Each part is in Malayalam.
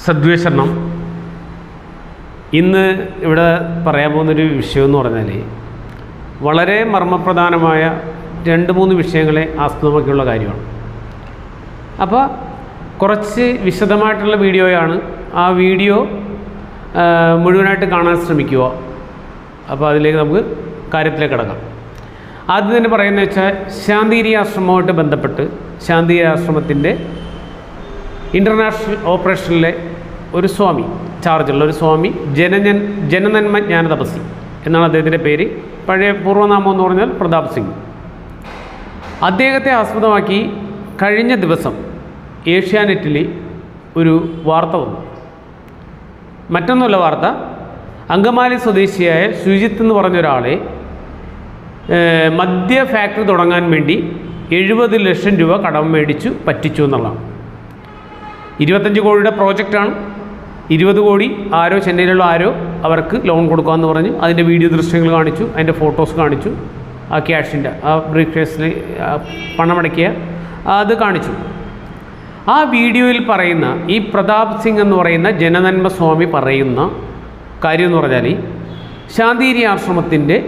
സദ്വേഷണം ഇന്ന് ഇവിടെ പറയാൻ പോകുന്നൊരു വിഷയം എന്ന് പറഞ്ഞാൽ വളരെ മർമ്മപ്രധാനമായ രണ്ട് മൂന്ന് വിഷയങ്ങളെ ആസ്പദമാക്കിയുള്ള കാര്യമാണ് അപ്പോൾ കുറച്ച് വിശദമായിട്ടുള്ള വീഡിയോയാണ് ആ വീഡിയോ ആ, മുഴുവനായിട്ട് കാണാൻ ശ്രമിക്കുക അപ്പോൾ അതിലേക്ക് നമുക്ക് കാര്യത്തിലേക്ക് കിടക്കാം ആദ്യം തന്നെ പറയുന്നത് വെച്ചാൽ ശാന്തിരി ആശ്രമവുമായിട്ട് ബന്ധപ്പെട്ട് ശാന്തിരി ആശ്രമത്തിൻ്റെ ഇൻ്റർനാഷണൽ ഓപ്പറേഷനിലെ ഒരു സ്വാമി ചാർജുള്ള ഒരു സ്വാമി ജനജൻ ജനനന്മ ജ്ഞാന തപസി എന്നാണ് അദ്ദേഹത്തിൻ്റെ പേര് പഴയ പൂർവ്വനാമം എന്ന് പറഞ്ഞാൽ പ്രതാപ് സിംഗ് അദ്ദേഹത്തെ ആസ്പദമാക്കി കഴിഞ്ഞ ദിവസം ഏഷ്യാനെറ്റിൽ ഒരു വാർത്ത വന്നു മറ്റൊന്നുമല്ല വാർത്ത അങ്കമാലി സ്വദേശിയായ ശുചിത്ത് എന്ന് പറഞ്ഞ ഒരാളെ ഏഹ്, മദ്യ ഫാക്ടറി തുടങ്ങാൻ വേണ്ടി എഴുപത് ലക്ഷം രൂപ കടം മേടിച്ചു പറ്റിച്ചു എന്നുള്ളതാണ് ഇരുപത്തഞ്ച് കോടിയുടെ പ്രോജക്റ്റാണ് ഇരുപത് കോടി ആരോ ചെന്നൈയിലുള്ള ആരോ അവർക്ക് ലോൺ കൊടുക്കാമെന്ന് പറഞ്ഞു അതിൻ്റെ വീഡിയോ ദൃശ്യങ്ങൾ കാണിച്ചു അതിൻ്റെ ഫോട്ടോസ് കാണിച്ചു ആ ക്യാഷിൻ്റെ ആ ബ്രീഫ് കേസിൽ പണമടക്കിയ അത് കാണിച്ചു ആ വീഡിയോയിൽ പറയുന്ന ഈ പ്രതാപ് സിംഗ് എന്ന് പറയുന്ന ജനനന്മ സ്വാമി പറയുന്ന കാര്യം എന്ന് പറഞ്ഞാൽ ശാന്തിരി ആശ്രമത്തിൻ്റെ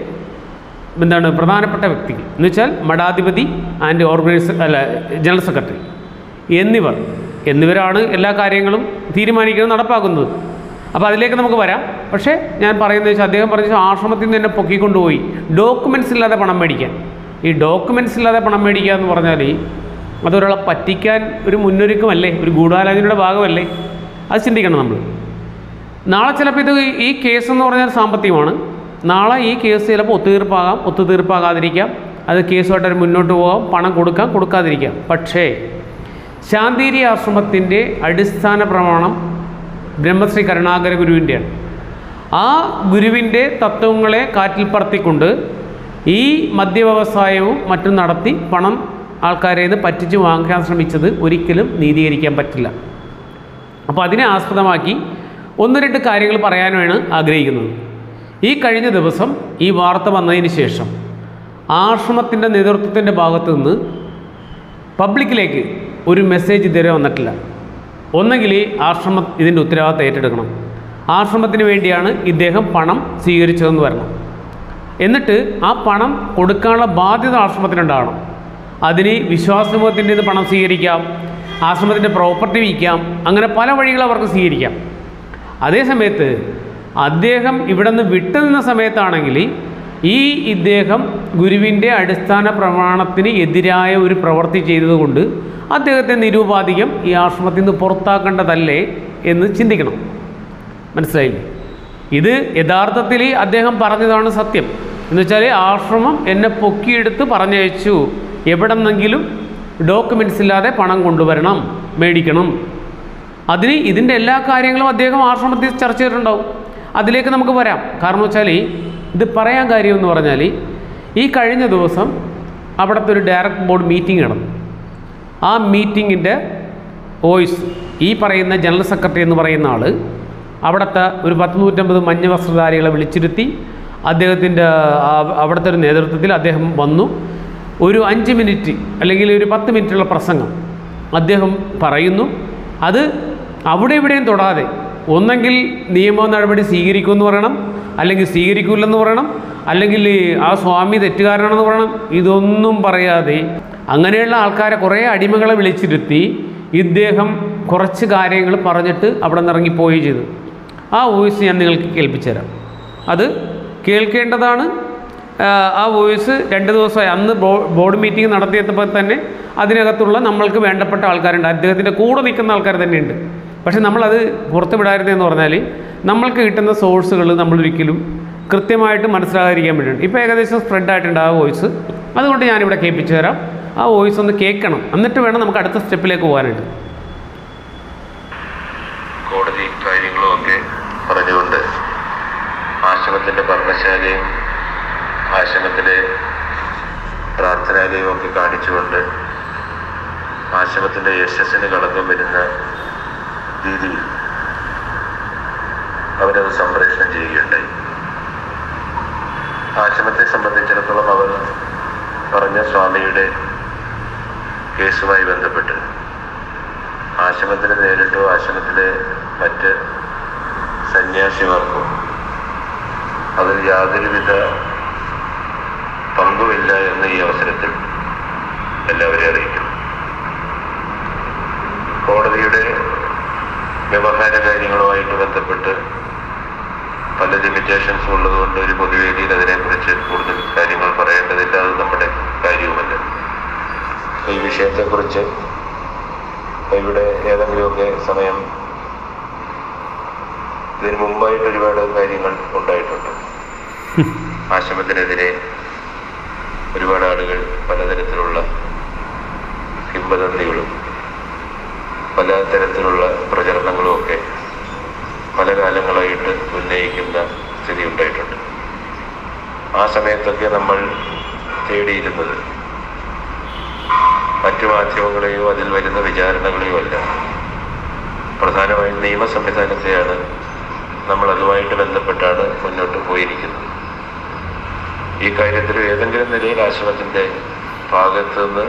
എന്താണ് പ്രധാനപ്പെട്ട വ്യക്തികൾ എന്ന് വെച്ചാൽ മഠാധിപതി ആൻഡ് ഓർഗനൈസർ അല്ല ജനറൽ സെക്രട്ടറി എന്നിവർ എന്നിവരാണ് എല്ലാ കാര്യങ്ങളും തീരുമാനിക്കുന്നത് നടപ്പാക്കുന്നത് അപ്പോൾ അതിലേക്ക് നമുക്ക് വരാം പക്ഷേ ഞാൻ പറയുന്നത് വെച്ചാൽ അദ്ദേഹം പറഞ്ഞ ആശ്രമത്തിൽ നിന്ന് തന്നെ പൊക്കിക്കൊണ്ടുപോയി ഡോക്യുമെൻറ്റ്സ് ഇല്ലാതെ പണം മേടിക്കാൻ ഈ ഡോക്യുമെൻറ്റ്സ് ഇല്ലാതെ പണം മേടിക്കുക എന്ന് പറഞ്ഞാൽ അതൊരാളെ പറ്റിക്കാൻ ഒരു മുന്നൊരുക്കമല്ലേ ഒരു ഗൂഢാലോചനയുടെ ഭാഗമല്ലേ അത് ചിന്തിക്കണം നമ്മൾ നാളെ ചിലപ്പോൾ ഇത് ഈ കേസ് എന്ന് പറഞ്ഞാൽ സാമ്പത്തികമാണ് നാളെ ഈ കേസ് ചിലപ്പോൾ ഒത്തുതീർപ്പാകാം ഒത്തുതീർപ്പാകാതിരിക്കാം അത് കേസുമായിട്ട് മുന്നോട്ട് പോകാം പണം കൊടുക്കാം കൊടുക്കാതിരിക്കാം പക്ഷേ ശാന്തിരി ആശ്രമത്തിൻ്റെ അടിസ്ഥാന പ്രമാണം ബ്രഹ്മശ്രീ കരുണാകര ഗുരുവിൻ്റെയാണ് ആ ഗുരുവിൻ്റെ തത്വങ്ങളെ കാറ്റിൽ പറത്തിക്കൊണ്ട് ഈ മദ്യവ്യവസായവും മറ്റും നടത്തി പണം ആൾക്കാരെ നിന്ന് പറ്റിച്ച് വാങ്ങാൻ ശ്രമിച്ചത് ഒരിക്കലും നീതീകരിക്കാൻ പറ്റില്ല അപ്പോൾ അതിനെ ആസ്പദമാക്കി ഒന്ന് രണ്ട് കാര്യങ്ങൾ പറയാനാണ് ആഗ്രഹിക്കുന്നത് ഈ കഴിഞ്ഞ ദിവസം ഈ വാർത്ത വന്നതിന് ശേഷം ആശ്രമത്തിൻ്റെ നേതൃത്വത്തിൻ്റെ ഭാഗത്തു നിന്ന് പബ്ലിക്കിലേക്ക് ഒരു മെസ്സേജ് ഇതുവരെ വന്നിട്ടില്ല ഒന്നെങ്കിൽ ആശ്രമം ഇതിൻ്റെ ഉത്തരവാദിത്തം ഏറ്റെടുക്കണം ആശ്രമത്തിന് വേണ്ടിയാണ് ഇദ്ദേഹം പണം സ്വീകരിച്ചതെന്ന് വരണം എന്നിട്ട് ആ പണം കൊടുക്കാനുള്ള ബാധ്യത ആശ്രമത്തിനുണ്ടാകണം അതിന് വിശ്വാസമൂഹത്തിൻ്റെ ഇത് പണം സ്വീകരിക്കാം ആശ്രമത്തിൻ്റെ പ്രോപ്പർട്ടി വിൽക്കാം അങ്ങനെ പല വഴികൾ അവർക്ക് സ്വീകരിക്കാം അതേ സമയത്ത് അദ്ദേഹം ഇവിടെ നിന്ന് വിട്ടുനിന്ന സമയത്താണെങ്കിൽ ഈ ഇദ്ദേഹം ഗുരുവിൻ്റെ അടിസ്ഥാന പ്രമാണത്തിന് എതിരായ ഒരു പ്രവൃത്തി ചെയ്തതുകൊണ്ട് അദ്ദേഹത്തെ നിരൂപാധികം ഈ ആശ്രമത്തിൽ നിന്ന് പുറത്താക്കേണ്ടതല്ലേ എന്ന് ചിന്തിക്കണം മനസ്സിലായില്ലേ ഇത് യഥാർത്ഥത്തിൽ അദ്ദേഹം പറഞ്ഞതാണ് സത്യം എന്ന് വെച്ചാൽ ആശ്രമം എന്നെ പൊക്കിയെടുത്ത് പറഞ്ഞയച്ചു എവിടെ നിന്നെങ്കിലും ഡോക്യുമെൻറ്റ്സ് ഇല്ലാതെ പണം കൊണ്ടുവരണം മേടിക്കണം അതിന് ഇതിൻ്റെ എല്ലാ കാര്യങ്ങളും അദ്ദേഹം ആശ്രമത്തിൽ ചർച്ച ചെയ്തിട്ടുണ്ടാവും അതിലേക്ക് നമുക്ക് വരാം കാരണം വെച്ചാൽ ഇത് പറയാൻ കാര്യം എന്ന് പറഞ്ഞാൽ ഈ കഴിഞ്ഞ ദിവസം അവിടുത്തെ ഒരു ഡയറക്ട് ബോർഡ് മീറ്റിംഗ് നടന്നു ആ മീറ്റിങ്ങിൻ്റെ വോയിസ് ഈ പറയുന്ന ജനറൽ സെക്രട്ടറി എന്ന് പറയുന്ന ആൾ അവിടുത്തെ ഒരു പത്ത് നൂറ്റമ്പത് മഞ്ഞ വസ്ത്രധാരികളെ വിളിച്ചിരുത്തി അദ്ദേഹത്തിൻ്റെ ആ- അവിടുത്തെ ഒരു നേതൃത്വത്തിൽ അദ്ദേഹം വന്നു ഒരു അഞ്ച് മിനിറ്റ് അല്ലെങ്കിൽ ഒരു പത്ത് മിനിറ്റുള്ള പ്രസംഗം അദ്ദേഹം പറയുന്നു അത് അവിടെ ഇവിടെയും തൊടാതെ ഒന്നെങ്കിൽ നിയമ നടപടി സ്വീകരിക്കുമെന്ന് പറയണം അല്ലെങ്കിൽ സ്വീകരിക്കില്ലെന്ന് പറയണം അല്ലെങ്കിൽ ആ സ്വാമി തെറ്റുകാരനാണെന്ന് പറയണം ഇതൊന്നും പറയാതെ അങ്ങനെയുള്ള ആൾക്കാരെ കുറേ അടിമകളെ വിളിച്ചിരുത്തി ഇദ്ദേഹം കുറച്ച് കാര്യങ്ങൾ പറഞ്ഞിട്ട് അവിടെ നിന്ന് ഇറങ്ങിപ്പോവുകയും ചെയ്തു ആ വോയിസ് ഞാൻ നിങ്ങൾക്ക് കേൾപ്പിച്ചു തരാം അത് കേൾക്കേണ്ടതാണ് ആ, ആ വോയിസ് രണ്ട് ദിവസമായി അന്ന് ബോ- ബോർഡ് മീറ്റിംഗ് നടത്തിയപ്പോൾ തന്നെ അതിനകത്തുള്ള നമ്മൾക്ക് വേണ്ടപ്പെട്ട ആൾക്കാരുണ്ട് അദ്ദേഹത്തിൻ്റെ കൂടെ നിൽക്കുന്ന ആൾക്കാർ തന്നെയുണ്ട് പക്ഷെ നമ്മളത് പുറത്ത് വിടായിരുന്നതെന്ന് പറഞ്ഞാൽ നമ്മൾക്ക് കിട്ടുന്ന സോഴ്സുകൾ നമ്മളൊരിക്കലും കൃത്യമായിട്ട് മനസ്സിലാകാതിരിക്കാൻ വേണ്ടിയിട്ട് ഇപ്പോൾ ഏകദേശം സ്പ്രെഡ് ആയിട്ടുണ്ട് ആ വോയിസ് അതുകൊണ്ട് ഞാനിവിടെ കേൾപ്പിച്ചു തരാം ആ വോയിസ് ഒന്ന് കേൾക്കണം എന്നിട്ട് വേണം നമുക്ക് അടുത്ത സ്റ്റെപ്പിലേക്ക് പോകാനായിട്ട് കോടതി കാര്യങ്ങളും ഒക്കെ പറഞ്ഞുകൊണ്ട് ആശ്രമത്തിന്റെ ഭരണശാലയും ആശ്രമത്തിലെ പ്രാർത്ഥനാലയം ഒക്കെ കാണിച്ചുകൊണ്ട് ആശ്രമത്തിന്റെ യശസ്സിന് കളങ്കം വരുന്ന രീതിയിൽ അവരത് സംപ്രേഷണം ചെയ്യുകയുണ്ടായി ആശ്രമത്തെ സംബന്ധിച്ചിടത്തോളം അവർ പറഞ്ഞ സ്വാമിയുടെ കേസുമായി ബന്ധപ്പെട്ട് ആശ്രമത്തിന് നേരിട്ടോ ആശ്രമത്തിലെ മറ്റ് സന്യാസിമാർക്കോ അതിൽ യാതൊരുവിധ പങ്കുമില്ല എന്ന് ഈ അവസരത്തിൽ എല്ലാവരെയും അറിയിക്കുന്നു കോടതിയുടെ വ്യവഹാര കാര്യങ്ങളുമായിട്ട് ബന്ധപ്പെട്ട് പല ലിമിറ്റേഷൻസും ഉള്ളതുകൊണ്ട് ഒരു പൊതുവേദിയിൽ അതിനെക്കുറിച്ച് കൂടുതൽ കാര്യങ്ങൾ പറയേണ്ടതില്ല അത് നമ്മുടെ കാര്യവുമല്ല ഈ വിഷയത്തെക്കുറിച്ച് ഇവിടെ ഏതെങ്കിലുമൊക്കെ സമയം ഇതിനു മുമ്പായിട്ട് ഒരുപാട് കാര്യങ്ങൾ ഉണ്ടായിട്ടുണ്ട് ആശ്രമത്തിനെതിരെ ഒരുപാട് ആളുകൾ പലതരത്തിലുള്ള കിംവദന്തികളും പല തരത്തിലുള്ള പ്രചരണങ്ങളും ഒക്കെ പല കാലങ്ങളായിട്ട് ഉന്നയിക്കുന്ന സ്ഥിതി ഉണ്ടായിട്ടുണ്ട് ആ സമയത്തൊക്കെ നമ്മൾ തേടിയിരുന്നത് മറ്റു മാധ്യമങ്ങളെയോ അതിൽ വരുന്ന വിചാരണകളെയോ അല്ല പ്രധാനമായും നിയമ സംവിധാനത്തെയാണ് നമ്മൾ അതുമായിട്ട് ബന്ധപ്പെട്ടാണ് മുന്നോട്ട് പോയിരിക്കുന്നത് ഈ കാര്യത്തിൽ ഏതെങ്കിലും നിലയിൽ ആശ്രമത്തിൻ്റെ ഭാഗത്ത് നിന്ന്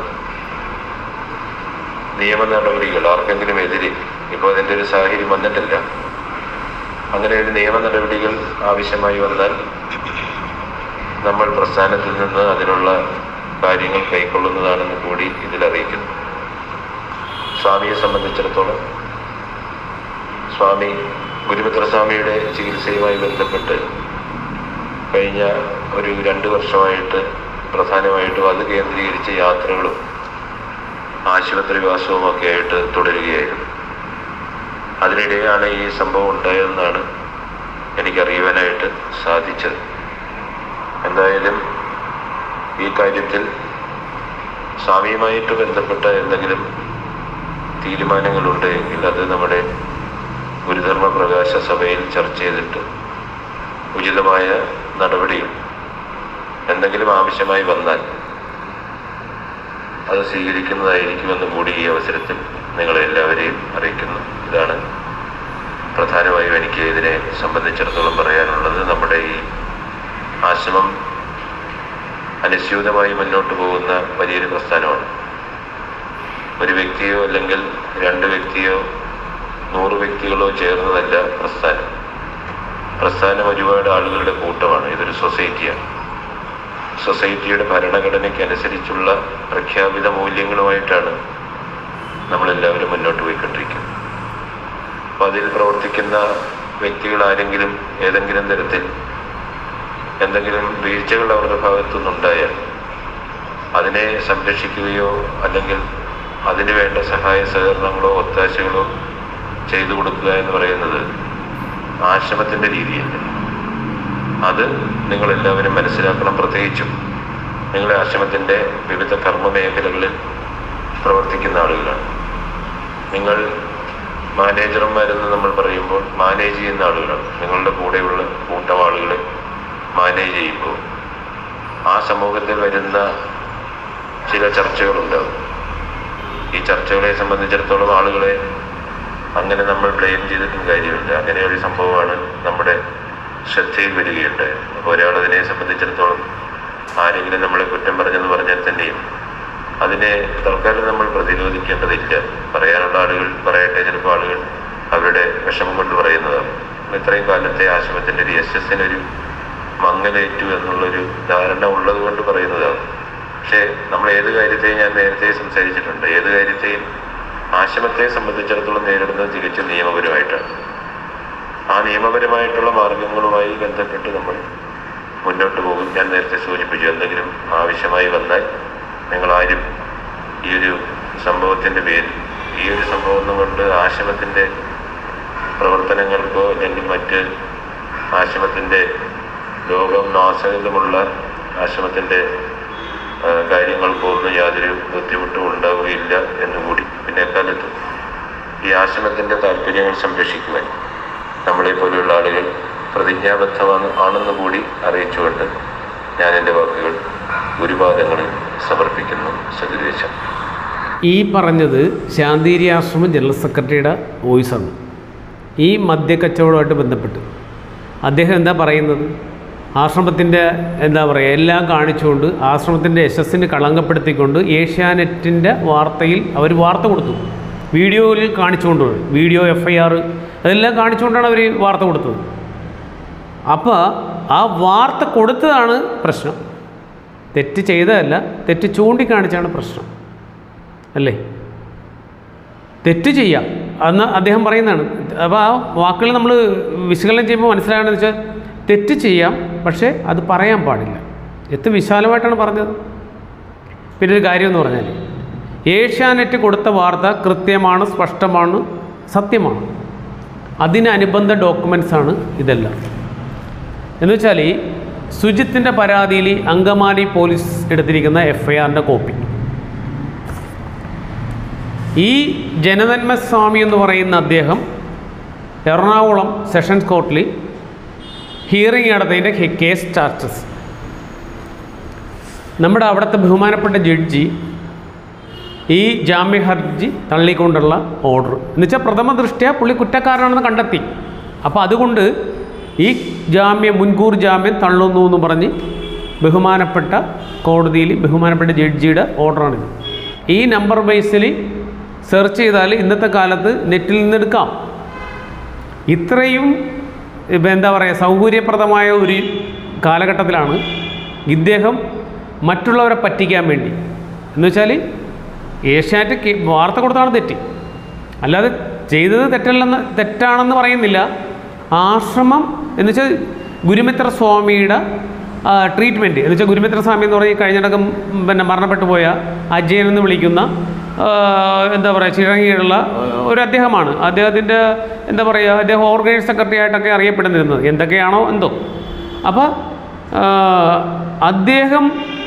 നിയമ നടപടികൾ ആർക്കെങ്കിലും എതിരെ ഇപ്പോൾ അതിൻ്റെ ഒരു സാഹചര്യം വന്നിട്ടില്ല അങ്ങനെ ഒരു നിയമ നടപടികൾ ആവശ്യമായി വന്നാൽ നമ്മൾ പ്രസ്ഥാനത്തിൽ നിന്ന് അതിനുള്ള കാര്യങ്ങൾ കൈക്കൊള്ളുന്നതാണെന്ന് കൂടി ഇതിൽ അറിയിക്കുന്നു സ്വാമിയെ സംബന്ധിച്ചിടത്തോളം സ്വാമി ഗുരുമിത്രസ്വാമിയുടെ ചികിത്സയുമായി ബന്ധപ്പെട്ട് കഴിഞ്ഞ ഒരു രണ്ട് വർഷമായിട്ട് പ്രധാനമായിട്ടും അത് കേന്ദ്രീകരിച്ച യാത്രകളും ആശുപത്രിവാസവും ഒക്കെ ആയിട്ട് തുടരുകയായിരുന്നു അതിനിടെയാണ് ഈ സംഭവം ഉണ്ടായതെന്നാണ് എനിക്കറിയുവാനായിട്ട് സാധിച്ചത് എന്തായാലും ഈ കാര്യത്തിൽ സ്വാമിയുമായിട്ട് ബന്ധപ്പെട്ട എന്തെങ്കിലും തീരുമാനങ്ങളുണ്ട് എങ്കിൽ അത് നമ്മുടെ ഗുരുധർമ്മ പ്രകാശ സഭയിൽ ചർച്ച ചെയ്തിട്ട് ഉചിതമായ നടപടികൾ എന്തെങ്കിലും ആവശ്യമായി വന്നാൽ അത് സ്വീകരിക്കുന്നതായിരിക്കുമെന്ന് കൂടി ഈ അവസരത്തിൽ നിങ്ങളെ എല്ലാവരെയും അറിയിക്കുന്നു ഇതാണ് പ്രധാനമായും എനിക്ക് ഇതിനെ സംബന്ധിച്ചിടത്തോളം പറയാനുള്ളത് നമ്മുടെ ഈ ആശ്രമം അനുസ്യൂതമായി മുന്നോട്ട് പോകുന്ന വലിയൊരു പ്രസ്ഥാനമാണ് ഒരു വ്യക്തിയോ അല്ലെങ്കിൽ രണ്ട് വ്യക്തിയോ നൂറ് വ്യക്തികളോ ചേർന്നതല്ല പ്രസ്ഥാനം പ്രസ്ഥാനം ഒരുപാട് ആളുകളുടെ കൂട്ടമാണ് ഇതൊരു സൊസൈറ്റിയാണ് സൊസൈറ്റിയുടെ ഭരണഘടനയ്ക്ക് അനുസരിച്ചുള്ള പ്രഖ്യാപിത മൂല്യങ്ങളുമായിട്ടാണ് നമ്മളെല്ലാവരും മുന്നോട്ട് പോയിക്കൊണ്ടിരിക്കുന്നത് അപ്പം അതിൽ പ്രവർത്തിക്കുന്ന വ്യക്തികൾ ആരെങ്കിലും ഏതെങ്കിലും തരത്തിൽ എന്തെങ്കിലും വീഴ്ചകൾ അവരുടെ ഭാഗത്തുനിന്നുണ്ടായാൽ അതിനെ സംരക്ഷിക്കുകയോ അല്ലെങ്കിൽ അതിനു വേണ്ട സഹായ സഹകരണങ്ങളോ ഒത്താശകളോ ചെയ്തു കൊടുക്കുക എന്ന് പറയുന്നത് ആശ്രമത്തിൻ്റെ രീതിയല്ല അത് നിങ്ങളെല്ലാവരും മനസ്സിലാക്കണം പ്രത്യേകിച്ചും നിങ്ങളെ ആശ്രമത്തിൻ്റെ വിവിധ കർമ്മ മേഖലകളിൽ പ്രവർത്തിക്കുന്ന ആളുകളാണ് നിങ്ങൾ മാനേജർമാരെന്ന് നമ്മൾ പറയുമ്പോൾ മാനേജ് ചെയ്യുന്ന ആളുകളാണ് നിങ്ങളുടെ കൂടെയുള്ള കൂട്ടം ആളുകളെ മാനേജ് ചെയ്യുമ്പോൾ ആ സമൂഹത്തിൽ വരുന്ന ചില ചർച്ചകളുണ്ടാവും ഈ ചർച്ചകളെ സംബന്ധിച്ചിടത്തോളം ആളുകളെ അങ്ങനെ നമ്മൾ ബ്ലെയിം ചെയ്തിട്ടും കാര്യമില്ല അങ്ങനെ ഒരു സംഭവമാണ് നമ്മുടെ ശ്രദ്ധയിൽ വരികയുണ്ടായത് അപ്പോൾ ഒരാൾ അതിനെ സംബന്ധിച്ചിടത്തോളം ആരെങ്കിലും നമ്മളെ കുറ്റം പറഞ്ഞെന്ന് പറഞ്ഞാൽ തന്നെയും അതിനെ തൽക്കാലം നമ്മൾ പ്രതിരോധിക്കേണ്ടതില്ല പറയാനുള്ള ആളുകൾ പറയട്ടെ ചിലപ്പോൾ ആളുകൾ അവരുടെ വിഷമം കൊണ്ട് പറയുന്നതാണ് ഇത്രയും കാലത്തെ ആശ്രമത്തിൻ്റെ ഒരു എസ് എസിനൊരു മങ്ങലേറ്റു എന്നുള്ളൊരു ധാരണ ഉള്ളത് കൊണ്ട് പറയുന്നതാണ് പക്ഷേ നമ്മൾ ഏത് കാര്യത്തെയും ഞാൻ നേരത്തെ സംസാരിച്ചിട്ടുണ്ട് ഏത് കാര്യത്തെയും ആശ്രമത്തെ സംബന്ധിച്ചിടത്തോളം നേരിടുന്നത് തികച്ചും നിയമപരമായിട്ടാണ് ആ നിയമപരമായിട്ടുള്ള മാർഗങ്ങളുമായി ബന്ധപ്പെട്ട് നമ്മൾ മുന്നോട്ട് പോകും ഞാൻ നേരത്തെ സൂചിപ്പിച്ചു എന്തെങ്കിലും ആവശ്യമായി വന്നാൽ നിങ്ങൾ ആരും ഈ ഒരു സംഭവത്തിൻ്റെ പേരിൽ ഈ ഒരു സംഭവം കൊണ്ട് ആശ്രമത്തിൻ്റെ പ്രവർത്തനങ്ങൾക്കോ അല്ലെങ്കിൽ മറ്റ് ആശ്രമത്തിൻ്റെ ലോകം നാശകരമുള്ള ആശ്രമത്തിൻ്റെ ആ, കാര്യങ്ങൾക്കോ ഒന്നും യാതൊരു ബുദ്ധിമുട്ടും ഉണ്ടാവുകയില്ല എന്നുകൂടി പിന്നെ എക്കാലത്ത് ഈ ആശ്രമത്തിൻ്റെ താല്പര്യങ്ങൾ സംരക്ഷിക്കുവാൻ നമ്മളെ പോലെയുള്ള ആളുകൾ പ്രതിജ്ഞാബദ്ധമാണ് ആണെന്ന് കൂടി അറിയിച്ചുകൊണ്ട് ഞാൻ എൻ്റെ വാക്കുകൾ ഗുരുപാദങ്ങളിൽ സമർപ്പിക്കുന്നു സതുദ്ദേശം ഈ പറഞ്ഞത് ശാന്തിരി ആശ്രമം ജനറൽ സെക്രട്ടറിയുടെ വോയിസാണ് ഈ മദ്യക്കച്ചവടമായിട്ട് ബന്ധപ്പെട്ട് അദ്ദേഹം എന്താ പറയുന്നത് ആശ്രമത്തിൻ്റെ എന്താ പറയുക എല്ലാം കാണിച്ചുകൊണ്ട് ആശ്രമത്തിൻ്റെ യശസ്സിന് കളങ്കപ്പെടുത്തിക്കൊണ്ട് ഏഷ്യാനെറ്റിൻ്റെ വാർത്തയിൽ അവർ വാർത്ത കൊടുത്തു വീഡിയോയിൽ കാണിച്ചുകൊണ്ട് വീഡിയോ എഫ് ഐ ആർ അതെല്ലാം കാണിച്ചുകൊണ്ടാണ് അവർ വാർത്ത കൊടുത്തത് അപ്പോൾ ആ വാർത്ത കൊടുത്തതാണ് പ്രശ്നം തെറ്റ് ചെയ്തതല്ല തെറ്റ് ചൂണ്ടിക്കാണിച്ചാണ് പ്രശ്നം അല്ലേ തെറ്റ് ചെയ്യാം അന്ന് അദ്ദേഹം പറയുന്നതാണ് അപ്പോൾ ആ വാക്കുകൾ നമ്മൾ വിശകലനം ചെയ്യുമ്പോൾ മനസ്സിലാകണമെന്ന് വെച്ചാൽ തെറ്റ് ചെയ്യാം പക്ഷേ അത് പറയാൻ പാടില്ല എത്ര വിശാലമായിട്ടാണ് പറഞ്ഞത് പിന്നെ ഒരു കാര്യം എന്ന് പറഞ്ഞാൽ ഏഷ്യാനെറ്റ് കൊടുത്ത വാർത്ത കൃത്യമാണ് സ്പഷ്ടമാണ് സത്യമാണ് അതിനനുബന്ധ ഡോക്യുമെൻ്റ്സ് ആണ് ഇതെല്ലാം എന്ന് വെച്ചാൽ സുജിത്തിൻ്റെ പരാതിയിൽ അങ്കമാലി പോലീസ് എടുത്തിരിക്കുന്ന എഫ് ഐ ആറിൻ്റെ കോപ്പി ഈ ജനനന്മ സ്വാമി എന്ന് പറയുന്ന അദ്ദേഹം എറണാകുളം സെഷൻസ് കോർട്ടിൽ ഹിയറിംഗ് നടത്തിയതിൻ്റെ കേസ് ചാർജസ് നമ്മുടെ അവിടുത്തെ ബഹുമാനപ്പെട്ട ജഡ്ജി ഈ ജാമ്യ ഹർജി തള്ളിക്കൊണ്ടുള്ള ഓർഡർ എന്നുവെച്ചാൽ പ്രഥമ ദൃഷ്ട്യാ പുള്ളി കുറ്റക്കാരനാണെന്ന് കണ്ടെത്തി അപ്പോൾ അതുകൊണ്ട് ഈ ജാമ്യം മുൻകൂർ ജാമ്യം തള്ളുന്നു എന്ന് പറഞ്ഞ് ബഹുമാനപ്പെട്ട കോടതിയിൽ ബഹുമാനപ്പെട്ട ജഡ്ജിയുടെ ഓർഡറാണിത് ഈ നമ്പർ ബേസിൽ സെർച്ച് ചെയ്താൽ ഇന്നത്തെ കാലത്ത് നെറ്റിൽ നിന്ന് എടുക്കാം ഇത്രയും ഇപ്പം എന്താ പറയുക സൗകര്യപ്രദമായ ഒരു കാലഘട്ടത്തിലാണ് ഇദ്ദേഹം മറ്റുള്ളവരെ പറ്റിക്കാൻ വേണ്ടി എന്ന് വെച്ചാൽ ഏഷ്യാനെറ്റ് കേ- വാർത്ത കൊടുത്താണ് തെറ്റ് അല്ലാതെ ചെയ്തത് തെറ്റല്ലെന്ന് തെറ്റാണെന്ന് പറയുന്നില്ല ആശ്രമം എന്ന് വെച്ചാൽ ഗുരുമിത്ര സ്വാമിയുടെ ട്രീറ്റ്മെൻറ്റ് എന്ന് വെച്ചാൽ ഗുരുമിത്ര സ്വാമി എന്ന് പറഞ്ഞ് കഴിഞ്ഞിടക്കം പിന്നെ മരണപ്പെട്ടു പോയ അജയൻ എന്ന് വിളിക്കുന്ന ആ, എന്താ പറയുക ചിറങ്ങിയുള്ള ഒരു അദ്ദേഹമാണ് അദ്ദേഹത്തിൻ്റെ എന്താ പറയുക അദ്ദേഹം ഓർഗനൈസ് സെക്രട്ടറി ആയിട്ടൊക്കെ അറിയപ്പെടുന്നിരുന്നത് എന്തൊക്കെയാണോ എന്തോ അപ്പോൾ അദ്ദേഹം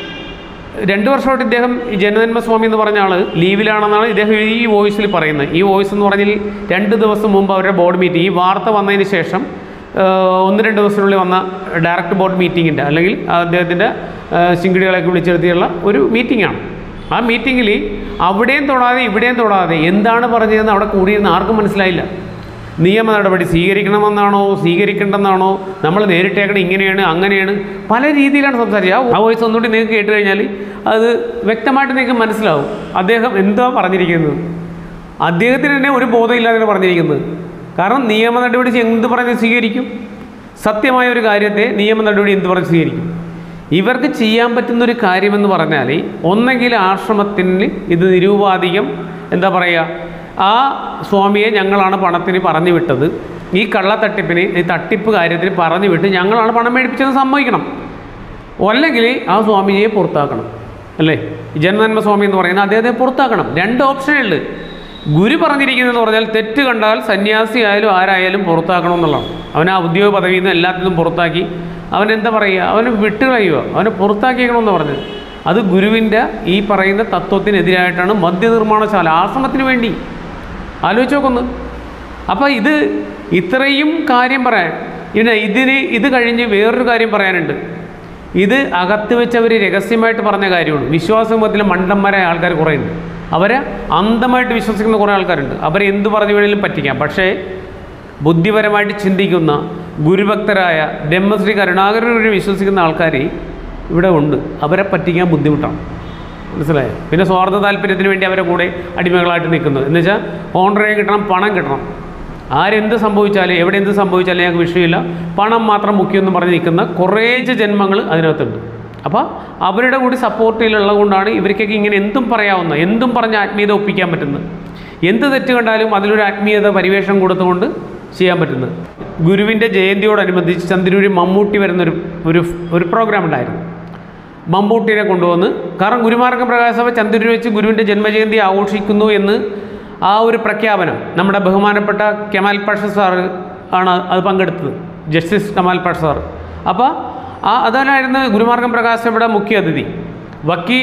രണ്ട് വർഷമായിട്ട് ഇദ്ദേഹം ഈ ജനജന്മ സ്വാമി എന്ന് പറഞ്ഞ ആൾ ലീവിലാണെന്നാണ് ഇദ്ദേഹം ഈ വോയിസിൽ പറയുന്നത് ഈ വോയിസ് എന്ന് പറഞ്ഞാൽ രണ്ട് ദിവസം മുമ്പ് അവരുടെ ബോർഡ് മീറ്റിംഗ് ഈ വാർത്ത വന്നതിന് ശേഷം ആ, ഒന്ന് രണ്ട് ദിവസത്തിനുള്ളിൽ വന്ന ഡയറക്റ്റ് ബോർഡ് മീറ്റിങ്ങിൻ്റെ അല്ലെങ്കിൽ അദ്ദേഹത്തിൻ്റെ ശിങ്കിടികളെയൊക്കെ വിളിച്ചെടുത്തിയുള്ള ഒരു മീറ്റിംഗാണ് ആ മീറ്റിങ്ങിൽ അവിടെയും തൊടാതെ ഇവിടെയും തൊടാതെ എന്താണ് പറഞ്ഞതെന്ന് അവിടെ കൂടിയിരുന്ന് ആർക്കും മനസ്സിലായില്ല നിയമ നടപടി സ്വീകരിക്കണമെന്നാണോ സ്വീകരിക്കേണ്ടെന്നാണോ നമ്മൾ നേരിട്ടേക്കണം ഇങ്ങനെയാണ് അങ്ങനെയാണ് പല രീതിയിലാണ് സംസാരിച്ചത് ആ- ആ വോയിസ് ഒന്നുകൂടി നിങ്ങൾക്ക് കേട്ട് കഴിഞ്ഞാൽ അത് വ്യക്തമായിട്ട് നിങ്ങൾക്ക് മനസ്സിലാവും അദ്ദേഹം എന്താ പറഞ്ഞിരിക്കുന്നത് അദ്ദേഹത്തിന് തന്നെ ഒരു ബോധമില്ലാതെയാണ് പറഞ്ഞിരിക്കുന്നത് കാരണം നിയമ നടപടി എന്ത് പറഞ്ഞ് സ്വീകരിക്കും സത്യമായ ഒരു കാര്യത്തെ നിയമ നടപടി എന്ത് പറഞ്ഞ് സ്വീകരിക്കും ഇവർക്ക് ചെയ്യാൻ പറ്റുന്ന ഒരു കാര്യമെന്ന് പറഞ്ഞാൽ ഒന്നെങ്കിൽ ആശ്രമത്തിന് ഇത് നിരൂപാധികം എന്താ പറയുക ആ സ്വാമിയെ ഞങ്ങളാണ് പണത്തിന് പറഞ്ഞു വിട്ടത് ഈ കള്ളത്തട്ടിപ്പിന് ഈ തട്ടിപ്പ് കാര്യത്തിന് പറഞ്ഞു വിട്ട് ഞങ്ങളാണ് പണം മേടിപ്പിച്ചതെന്ന് സമ്മതിക്കണം അല്ലെങ്കിൽ ആ സ്വാമിയെ പുറത്താക്കണം അല്ലേ ഈ ജനനന്മ സ്വാമി എന്ന് പറയുന്ന അദ്ദേഹത്തെ പുറത്താക്കണം രണ്ട് ഓപ്ഷനേ ഉള്ളൂ ഗുരു പറഞ്ഞിരിക്കുന്നതെന്ന് പറഞ്ഞാൽ തെറ്റ് കണ്ടാൽ സന്യാസി ആയാലും ആരായാലും പുറത്താക്കണം എന്നുള്ളതാണ് അവനെ ആ ഉദ്യോഗ പദവിയിൽ നിന്ന് എല്ലാത്തിനും പുറത്താക്കി അവൻ എന്താ പറയുക അവനെ വിട്ടുകളയുക അവനെ പുറത്താക്കിയേക്കണമെന്ന് പറഞ്ഞത് അത് ഗുരുവിൻ്റെ ഈ പറയുന്ന തത്വത്തിനെതിരായിട്ടാണ് മദ്യനിർമ്മാണശാല ആശ്രമത്തിന് വേണ്ടി ആലോചിച്ച് നോക്കൊന്ന് അപ്പോൾ ഇത് ഇത്രയും കാര്യം പറയാൻ പിന്നെ ഇതിന് ഇത് കഴിഞ്ഞ് വേറൊരു കാര്യം പറയാനുണ്ട് ഇത് അകത്ത് വെച്ച് അവർ രഹസ്യമായിട്ട് പറഞ്ഞ കാര്യമാണ് വിശ്വാസമത്തിൽ മണ്ടന്മാരായ ആൾക്കാർ കുറേ ഉണ്ട് അവരെ അന്ധമായിട്ട് വിശ്വസിക്കുന്ന കുറേ ആൾക്കാരുണ്ട് അവരെ എന്ത് പറഞ്ഞു വേണേലും പറ്റിക്കാം പക്ഷേ ബുദ്ധിപരമായിട്ട് ചിന്തിക്കുന്ന ഗുരുഭക്തരായ ബ്രഹ്മശ്രീ കരുണാകരനെ വിശ്വസിക്കുന്ന ആൾക്കാർ ഇവിടെ ഉണ്ട് അവരെ പറ്റിക്കാൻ ബുദ്ധിമുട്ടാണ് മനസ്സിലായോ പിന്നെ സ്വാർത്ഥ താല്പര്യത്തിന് വേണ്ടി അവരെ കൂടെ അടിമകളായിട്ട് നിൽക്കുന്നത് എന്ന് വെച്ചാൽ ഓണറേ കിട്ടണം പണം കിട്ടണം ആരെന്ത് സംഭവിച്ചാലും എവിടെ എന്ത് സംഭവിച്ചാലും ഞങ്ങൾക്ക് വിഷയമില്ല പണം മാത്രം മുഖ്യമെന്ന് പറഞ്ഞ് നിൽക്കുന്ന കുറേച്ച് ജന്മങ്ങൾ അതിനകത്തുണ്ട് അപ്പോൾ അവരുടെ കൂടി സപ്പോർട്ടിലുള്ളത് കൊണ്ടാണ് ഇവർക്കൊക്കെ ഇങ്ങനെ എന്തും പറയാവുന്ന എന്തും പറഞ്ഞ് ആത്മീയത ഒപ്പിക്കാൻ പറ്റുന്നത് എന്ത് തെറ്റ് കണ്ടാലും അതിലൊരു ആത്മീയത പരിവേഷം കൊടുത്തുകൊണ്ട് ചെയ്യാൻ പറ്റുന്നത് ഗുരുവിൻ്റെ ജയന്തിയോടനുബന്ധിച്ച് ചന്ദ്രൂരി മമ്മൂട്ടി വരുന്നൊരു ഒരു ഒരു പ്രോഗ്രാം ഉണ്ടായിരുന്നു മമ്മൂട്ടിനെ കൊണ്ടുവന്ന് കാരണം ഗുരുമാർഗ പ്രകാശസഭ ചന്ദ്രൂർ വെച്ച് ഗുരുവിൻ്റെ ജന്മജയന്തി ആഘോഷിക്കുന്നു എന്ന് ആ ഒരു പ്രഖ്യാപനം നമ്മുടെ ബഹുമാനപ്പെട്ട കെമാൽ പാഷ സാറ് ആണ് അത് പങ്കെടുത്തത് ജസ്റ്റിസ് കമാൽ പാഷ സാർ അപ്പോൾ ആ അതായിരുന്നു ഗുരുമാർഗം പ്രകാശയുടെ മുഖ്യ അതിഥി വക്കി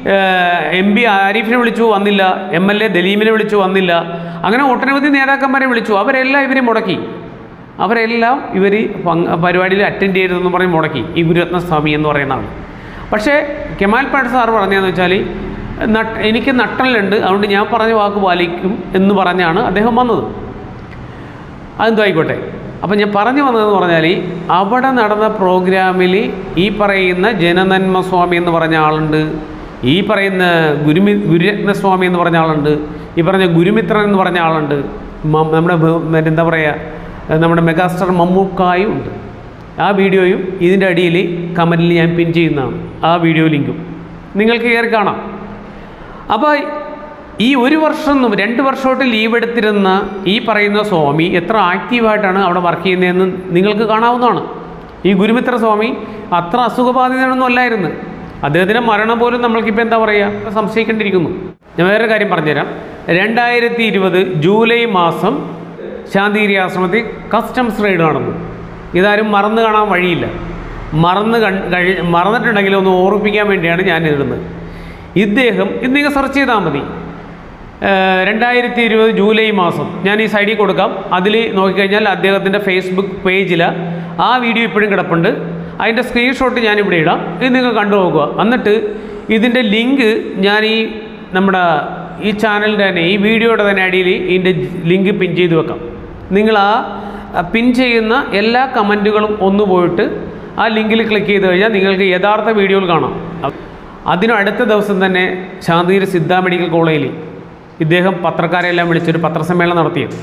എം പി ആരിഫിനെ വിളിച്ചു വന്നില്ല എം എൽ എ ദലീമിനെ വിളിച്ചു വന്നില്ല അങ്ങനെ ഒട്ടനവധി നേതാക്കന്മാരെ വിളിച്ചു അവരെല്ലാം ഇവരെ മുടക്കി അവരെല്ലാം ഇവർ പരിപാടിയിൽ അറ്റൻഡ് ചെയ്തതെന്ന് പറഞ്ഞ് മുടക്കി ഈ ഗുരുരത്ന സ്വാമി എന്ന് പറയുന്ന ആൾ പക്ഷേ കെമാൽ പാട്ട് സാർ പറഞ്ഞതെന്ന് വെച്ചാൽ നട്ട് എനിക്ക് നട്ടലുണ്ട് അതുകൊണ്ട് ഞാൻ പറഞ്ഞ വാക്ക് പാലിക്കും എന്ന് പറഞ്ഞാണ് അദ്ദേഹം വന്നത് അതെന്തോ ആയിക്കോട്ടെ അപ്പം ഞാൻ പറഞ്ഞു വന്നതെന്ന് പറഞ്ഞാൽ അവിടെ നടന്ന പ്രോഗ്രാമിൽ ഈ പറയുന്ന ജനനന്മ സ്വാമി എന്ന് പറഞ്ഞ ആളുണ്ട് ഈ പറയുന്ന ഗുരുമി ഗുരുരത്നസ്വാമി എന്ന് പറഞ്ഞ ആളുണ്ട് ഈ പറഞ്ഞ ഗുരുമിത്രൻ എന്ന് പറഞ്ഞ ആളുണ്ട് മ- നമ്മുടെ ബഹു- മറ്റേ എന്താ പറയുക നമ്മുടെ മെഗാസ്റ്റാർ മമ്മൂക്കായും ഉണ്ട് ആ വീഡിയോയും ഇതിൻ്റെ അടിയിൽ കമൻറ്റിൽ ഞാൻ പിൻ ചെയ്യുന്നതാണ് ആ വീഡിയോ ലിങ്കും നിങ്ങൾക്ക് കയറി കാണാം അപ്പോൾ ഈ ഒരു വർഷം നും- രണ്ട് വർഷമായിട്ട് ലീവ് എടുത്തിരുന്ന ഈ പറയുന്ന സ്വാമി എത്ര ആക്റ്റീവായിട്ടാണ് അവിടെ വർക്ക് ചെയ്യുന്നതെന്ന് നിങ്ങൾക്ക് കാണാവുന്നതാണ് ഈ ഗുരുമിത്ര സ്വാമി അത്ര അസുഖബാധിതനൊന്നും അല്ലായിരുന്നു അദ്ദേഹത്തിൻ്റെ മരണം പോലും നമ്മൾക്കിപ്പോൾ എന്താ പറയുക സംശയിക്കേണ്ടിയിരിക്കുന്നു ഞാൻ വേറൊരു കാര്യം പറഞ്ഞുതരാം രണ്ടായിരത്തി ഇരുപത് ജൂലൈ മാസം ശാന്തിഗിരി ആശ്രമത്തിൽ കസ്റ്റംസ് റെയ്ഡ് നടന്നു ഇതാരും മറന്നു കാണാൻ വഴിയില്ല മറന്ന് കൺ കഴി മറന്നിട്ടുണ്ടെങ്കിൽ ഒന്ന് ഓർമ്മിപ്പിക്കാൻ വേണ്ടിയാണ് ഞാൻ ഇടുന്നത് ഇദ്ദേഹം ഇത് നിങ്ങൾ സെർച്ച് ചെയ്താൽ മതി രണ്ടായിരത്തി ഇരുപത് ജൂലൈ മാസം ഞാൻ ഈ സൈഡിൽ കൊടുക്കാം അതിൽ നോക്കിക്കഴിഞ്ഞാൽ അദ്ദേഹത്തിൻ്റെ ഫേസ്ബുക്ക് പേജിൽ ആ വീഡിയോ ഇപ്പോഴും കിടപ്പുണ്ട് അതിൻ്റെ സ്ക്രീൻഷോട്ട് ഞാൻ ഇവിടെ ഇടാം ഇത് നിങ്ങൾ കണ്ടു നോക്കുക എന്നിട്ട് ഇതിൻ്റെ ലിങ്ക് ഞാൻ ഈ നമ്മുടെ ഈ ചാനലിൻ്റെ തന്നെ ഈ വീഡിയോയുടെ തന്നെ അടിയിൽ ഇതിൻ്റെ ലിങ്ക് പിൻ ചെയ്ത് വെക്കാം നിങ്ങൾ ആ പിൻ ചെയ്യുന്ന എല്ലാ കമൻറ്റുകളും ഒന്ന് പോയിട്ട് ആ ലിങ്കിൽ ക്ലിക്ക് ചെയ്ത് കഴിഞ്ഞാൽ നിങ്ങൾക്ക് യഥാർത്ഥ വീഡിയോകൾ കാണാം അതിനു അടുത്ത ദിവസം തന്നെ ശാന്തിഗിരി സിദ്ധ മെഡിക്കൽ കോളേജിൽ ഇദ്ദേഹം പത്രക്കാരെല്ലാം വിളിച്ചൊരു പത്രസമ്മേളനം നടത്തിയത്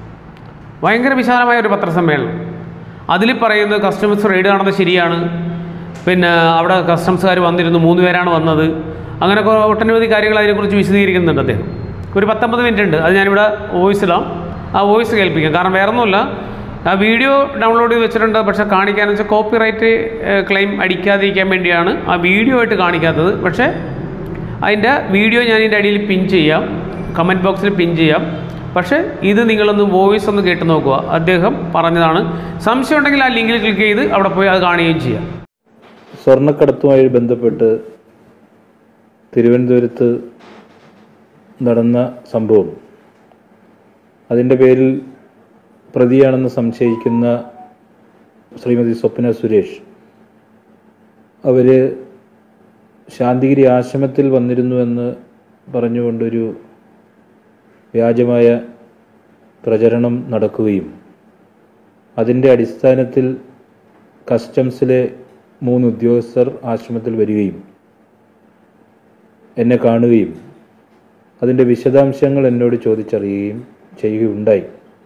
ഭയങ്കര വിശാലമായ ഒരു പത്രസമ്മേളനം അതിൽ പറയുന്നത് കസ്റ്റമേഴ്സ് റെയ്ഡ് നടന്നത് ശരിയാണ് പിന്നെ അവിടെ കസ്റ്റംസുകാർ വന്നിരുന്നു മൂന്ന് പേരാണ് വന്നത് അങ്ങനെ കുറേ ഒട്ടനവധി കാര്യങ്ങൾ അതിനെക്കുറിച്ച് വിശദീകരിക്കുന്നുണ്ട് അദ്ദേഹം ഒരു പത്തൊമ്പത് മിനിറ്റ് ഉണ്ട് അത് ഞാനിവിടെ വോയിസ് ഇടാം ആ വോയിസ് കേൾപ്പിക്കാം കാരണം വേറെ ഒന്നുമില്ല ആ വീഡിയോ ഡൗൺലോഡ് ചെയ്ത് വെച്ചിട്ടുണ്ട് പക്ഷേ കാണിക്കാന്ന് വെച്ചാൽ കോപ്പി റൈറ്റ് ക്ലെയിം അടിക്കാതിരിക്കാൻ വേണ്ടിയാണ് ആ വീഡിയോ ആയിട്ട് കാണിക്കാത്തത് പക്ഷേ അതിൻ്റെ വീഡിയോ ഞാൻ ഇതിൻ്റെ അടിയിൽ പിൻ ചെയ്യാം കമൻറ്റ് ബോക്സിൽ പിൻ ചെയ്യാം പക്ഷേ ഇത് നിങ്ങളൊന്ന് വോയിസ് ഒന്ന് കേട്ട് നോക്കുക അദ്ദേഹം പറഞ്ഞതാണ് സംശയം ഉണ്ടെങ്കിൽ ആ ലിങ്കിൽ ക്ലിക്ക് ചെയ്ത് അവിടെ പോയി അത് കാണുകയും ചെയ്യാം സ്വർണ്ണക്കടത്തുമായി ബന്ധപ്പെട്ട് തിരുവനന്തപുരത്ത് നടന്ന സംഭവം അതിൻ്റെ പേരിൽ പ്രതിയാണെന്ന് സംശയിക്കുന്ന ശ്രീമതി സ്വപ്ന സുരേഷ് അവർ ശാന്തിഗിരി ആശ്രമത്തിൽ വന്നിരുന്നുവെന്ന് പറഞ്ഞുകൊണ്ടൊരു വ്യാജമായ പ്രചരണം നടക്കുകയും അതിൻ്റെ അടിസ്ഥാനത്തിൽ കസ്റ്റംസിലെ മൂന്ന് ഉദ്യോഗസ്ഥർ ആശ്രമത്തിൽ വരികയും എന്നെ കാണുകയും അതിൻ്റെ വിശദാംശങ്ങൾ എന്നോട് ചോദിച്ചറിയുകയും ചെയ്യുകയുണ്ടായി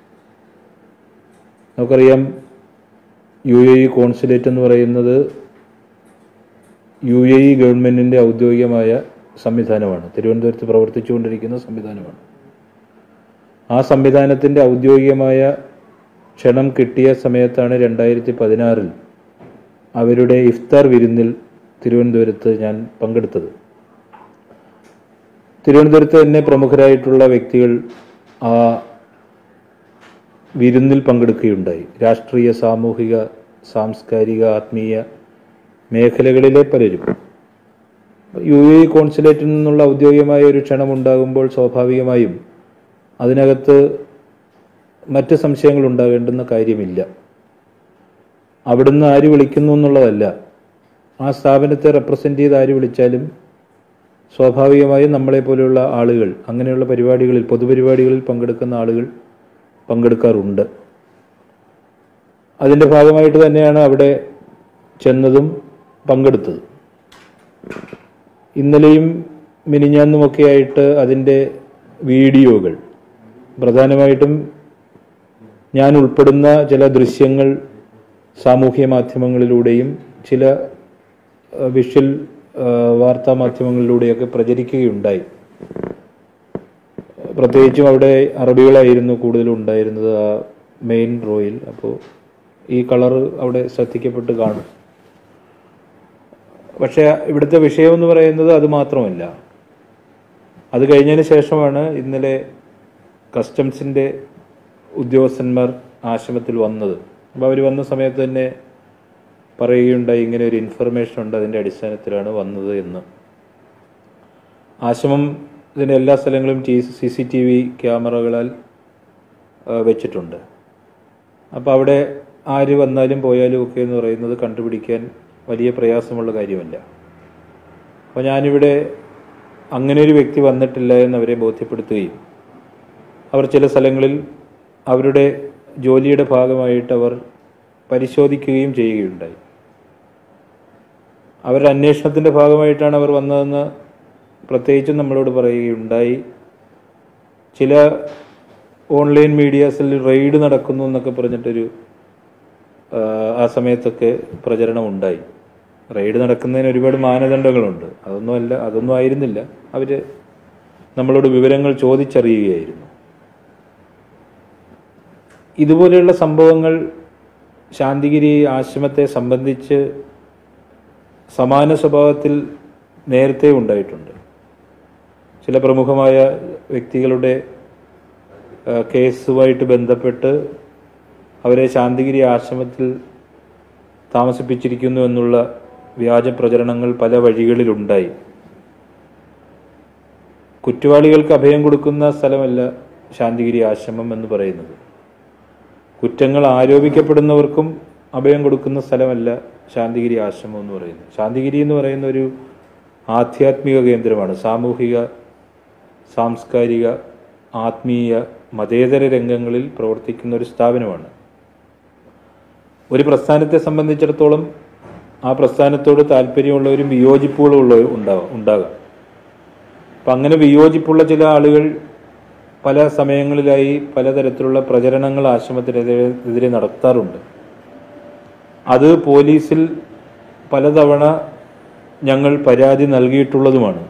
നമുക്കറിയാം യു എ ഇ കോൺസുലേറ്റ് എന്ന് പറയുന്നത് യു എ ഇ ഗവൺമെൻറ്റിൻ്റെ ഔദ്യോഗികമായ സംവിധാനമാണ് തിരുവനന്തപുരത്ത് പ്രവർത്തിച്ചുകൊണ്ടിരിക്കുന്ന സംവിധാനമാണ് ആ സംവിധാനത്തിൻ്റെ ഔദ്യോഗികമായ ക്ഷണം കിട്ടിയ സമയത്താണ് രണ്ടായിരത്തി പതിനാറിൽ അവരുടെ ഇഫ്താർ വിരുന്നിൽ തിരുവനന്തപുരത്ത് ഞാൻ പങ്കെടുത്തത് തിരുവനന്തപുരത്ത് തന്നെ പ്രമുഖരായിട്ടുള്ള വ്യക്തികൾ ആ വിരുന്നിൽ പങ്കെടുക്കുകയുണ്ടായി രാഷ്ട്രീയ സാമൂഹിക സാംസ്കാരിക ആത്മീയ മേഖലകളിലെ പലരും യു എ കോൺസുലേറ്റിൽ നിന്നുള്ള ഔദ്യോഗികമായ ഒരു ക്ഷണമുണ്ടാകുമ്പോൾ സ്വാഭാവികമായും അതിനകത്ത് മറ്റ് സംശയങ്ങൾ ഉണ്ടാകേണ്ടുന്ന കാര്യമില്ല അവിടുന്ന് ആര് വിളിക്കുന്നു എന്നുള്ളതല്ല ആ സ്ഥാപനത്തെ റെപ്രസെൻ്റ് ചെയ്ത് ആര് വിളിച്ചാലും സ്വാഭാവികമായും നമ്മളെപ്പോലെയുള്ള ആളുകൾ അങ്ങനെയുള്ള പരിപാടികളിൽ പൊതുപരിപാടികളിൽ പങ്കെടുക്കുന്ന ആളുകൾ പങ്കെടുക്കാറുണ്ട് അതിൻ്റെ ഭാഗമായിട്ട് തന്നെയാണ് അവിടെ ചെന്നതും പങ്കെടുത്തത് ഇന്നലെയും മിനിഞ്ഞാന്നുമൊക്കെ ആയിട്ട് അതിൻ്റെ വീഡിയോകൾ പ്രധാനമായിട്ടും ഞാൻ ഉൾപ്പെടുന്ന ചില ദൃശ്യങ്ങൾ സാമൂഹ്യ മാധ്യമങ്ങളിലൂടെയും ചില അഹ്, വിഷ്വൽ അഹ്, വാർത്താ മാധ്യമങ്ങളിലൂടെയൊക്കെ പ്രചരിക്കുകയുണ്ടായി പ്രത്യേകിച്ചും അവിടെ അറബികളായിരുന്നു കൂടുതലും ഉണ്ടായിരുന്നത് ആ മെയിൻ റോയിൽ അപ്പോൾ ഈ കളറ് അവിടെ ശ്രദ്ധിക്കപ്പെട്ട് കാണും പക്ഷേ ഇവിടുത്തെ വിഷയം എന്ന് പറയുന്നത് അത് മാത്രമല്ല അത് കഴിഞ്ഞതിന് ശേഷമാണ് ഇന്നലെ കസ്റ്റംസിൻ്റെ ഉദ്യോഗസ്ഥന്മാർ ആശ്രമത്തിൽ വന്നത് അപ്പോൾ അവർ വന്ന സമയത്ത് തന്നെ പറയുകയുണ്ടായി ഇങ്ങനെ ഒരു ഇൻഫർമേഷൻ ഉണ്ട് അതിൻ്റെ അടിസ്ഥാനത്തിലാണ് വന്നത് എന്ന് ആശ്രമം ഇതിൻ്റെ എല്ലാ സ്ഥലങ്ങളും സി സി ടി വി ക്യാമറകളാൽ ആ, വെച്ചിട്ടുണ്ട് അപ്പോൾ അവിടെ ആര് വന്നാലും പോയാലും ഒക്കെ എന്ന് പറയുന്നത് കണ്ടുപിടിക്കാൻ വലിയ പ്രയാസമുള്ള കാര്യമല്ല അപ്പോൾ ഞാനിവിടെ അങ്ങനെ ഒരു വ്യക്തി വന്നിട്ടില്ല എന്ന് അവരെ ബോധ്യപ്പെടുത്തുകയും അവർ ചില സ്ഥലങ്ങളിൽ അവരുടെ ജോലിയുടെ ഭാഗമായിട്ട് അവർ പരിശോധിക്കുകയും ചെയ്യുകയുണ്ടായി അവരുടെ അന്വേഷണത്തിൻ്റെ ഭാഗമായിട്ടാണ് അവർ വന്നതെന്ന് പ്രത്യേകിച്ചും നമ്മളോട് പറയുകയുണ്ടായി ചില ഓൺലൈൻ മീഡിയാസിൽ റെയ്ഡ് നടക്കുന്നു എന്നൊക്കെ പറഞ്ഞിട്ടൊരു ആ, ആ സമയത്തൊക്കെ പ്രചരണം ഉണ്ടായി റെയ്ഡ് നടക്കുന്നതിന് ഒരുപാട് മാനദണ്ഡങ്ങളുണ്ട് അതൊന്നും അല്ല അതൊന്നും ആയിരുന്നില്ല അവർ നമ്മളോട് വിവരങ്ങൾ ചോദിച്ചറിയുകയായിരുന്നു ഇതുപോലെയുള്ള സംഭവങ്ങൾ ശാന്തിഗിരി ആശ്രമത്തെ സംബന്ധിച്ച് സമാന സ്വഭാവത്തിൽ നേരത്തെ ഉണ്ടായിട്ടുണ്ട് ചില പ്രമുഖമായ വ്യക്തികളുടെ ആ, കേസുമായിട്ട് ബന്ധപ്പെട്ട് അവരെ ശാന്തിഗിരി ആശ്രമത്തിൽ താമസിപ്പിച്ചിരിക്കുന്നു എന്നുള്ള വ്യാജ പ്രചരണങ്ങൾ പല വഴികളിലുണ്ടായി കുറ്റവാളികൾക്ക് അഭയം കൊടുക്കുന്ന സ്ഥലമല്ല ശാന്തിഗിരി ആശ്രമം എന്ന് പറയുന്നത് കുറ്റങ്ങൾ ആരോപിക്കപ്പെടുന്നവർക്കും അഭയം കൊടുക്കുന്ന സ്ഥലമല്ല ശാന്തിഗിരി ആശ്രമം എന്ന് പറയുന്നത് ശാന്തിഗിരി എന്ന് പറയുന്ന ഒരു ആധ്യാത്മിക കേന്ദ്രമാണ് സാമൂഹിക സാംസ്കാരിക ആത്മീയ മതേതര രംഗങ്ങളിൽ പ്രവർത്തിക്കുന്ന ഒരു സ്ഥാപനമാണ് ഒരു പ്രസ്ഥാനത്തെ സംബന്ധിച്ചിടത്തോളം ആ പ്രസ്ഥാനത്തോട് താല്പര്യമുള്ളവരും വിയോജിപ്പുകളും ഉള്ളവരും ഉണ്ടാവാം ഉണ്ടാകാം അപ്പം അങ്ങനെ വിയോജിപ്പുള്ള ചില ആളുകൾ പല സമയങ്ങളിലായി പലതരത്തിലുള്ള പ്രചരണങ്ങൾ ആശ്രമത്തിനെതിരെ എതിരെ നടത്താറുണ്ട് അത് പോലീസിൽ പലതവണ ഞങ്ങൾ പരാതി നൽകിയിട്ടുള്ളതുമാണ്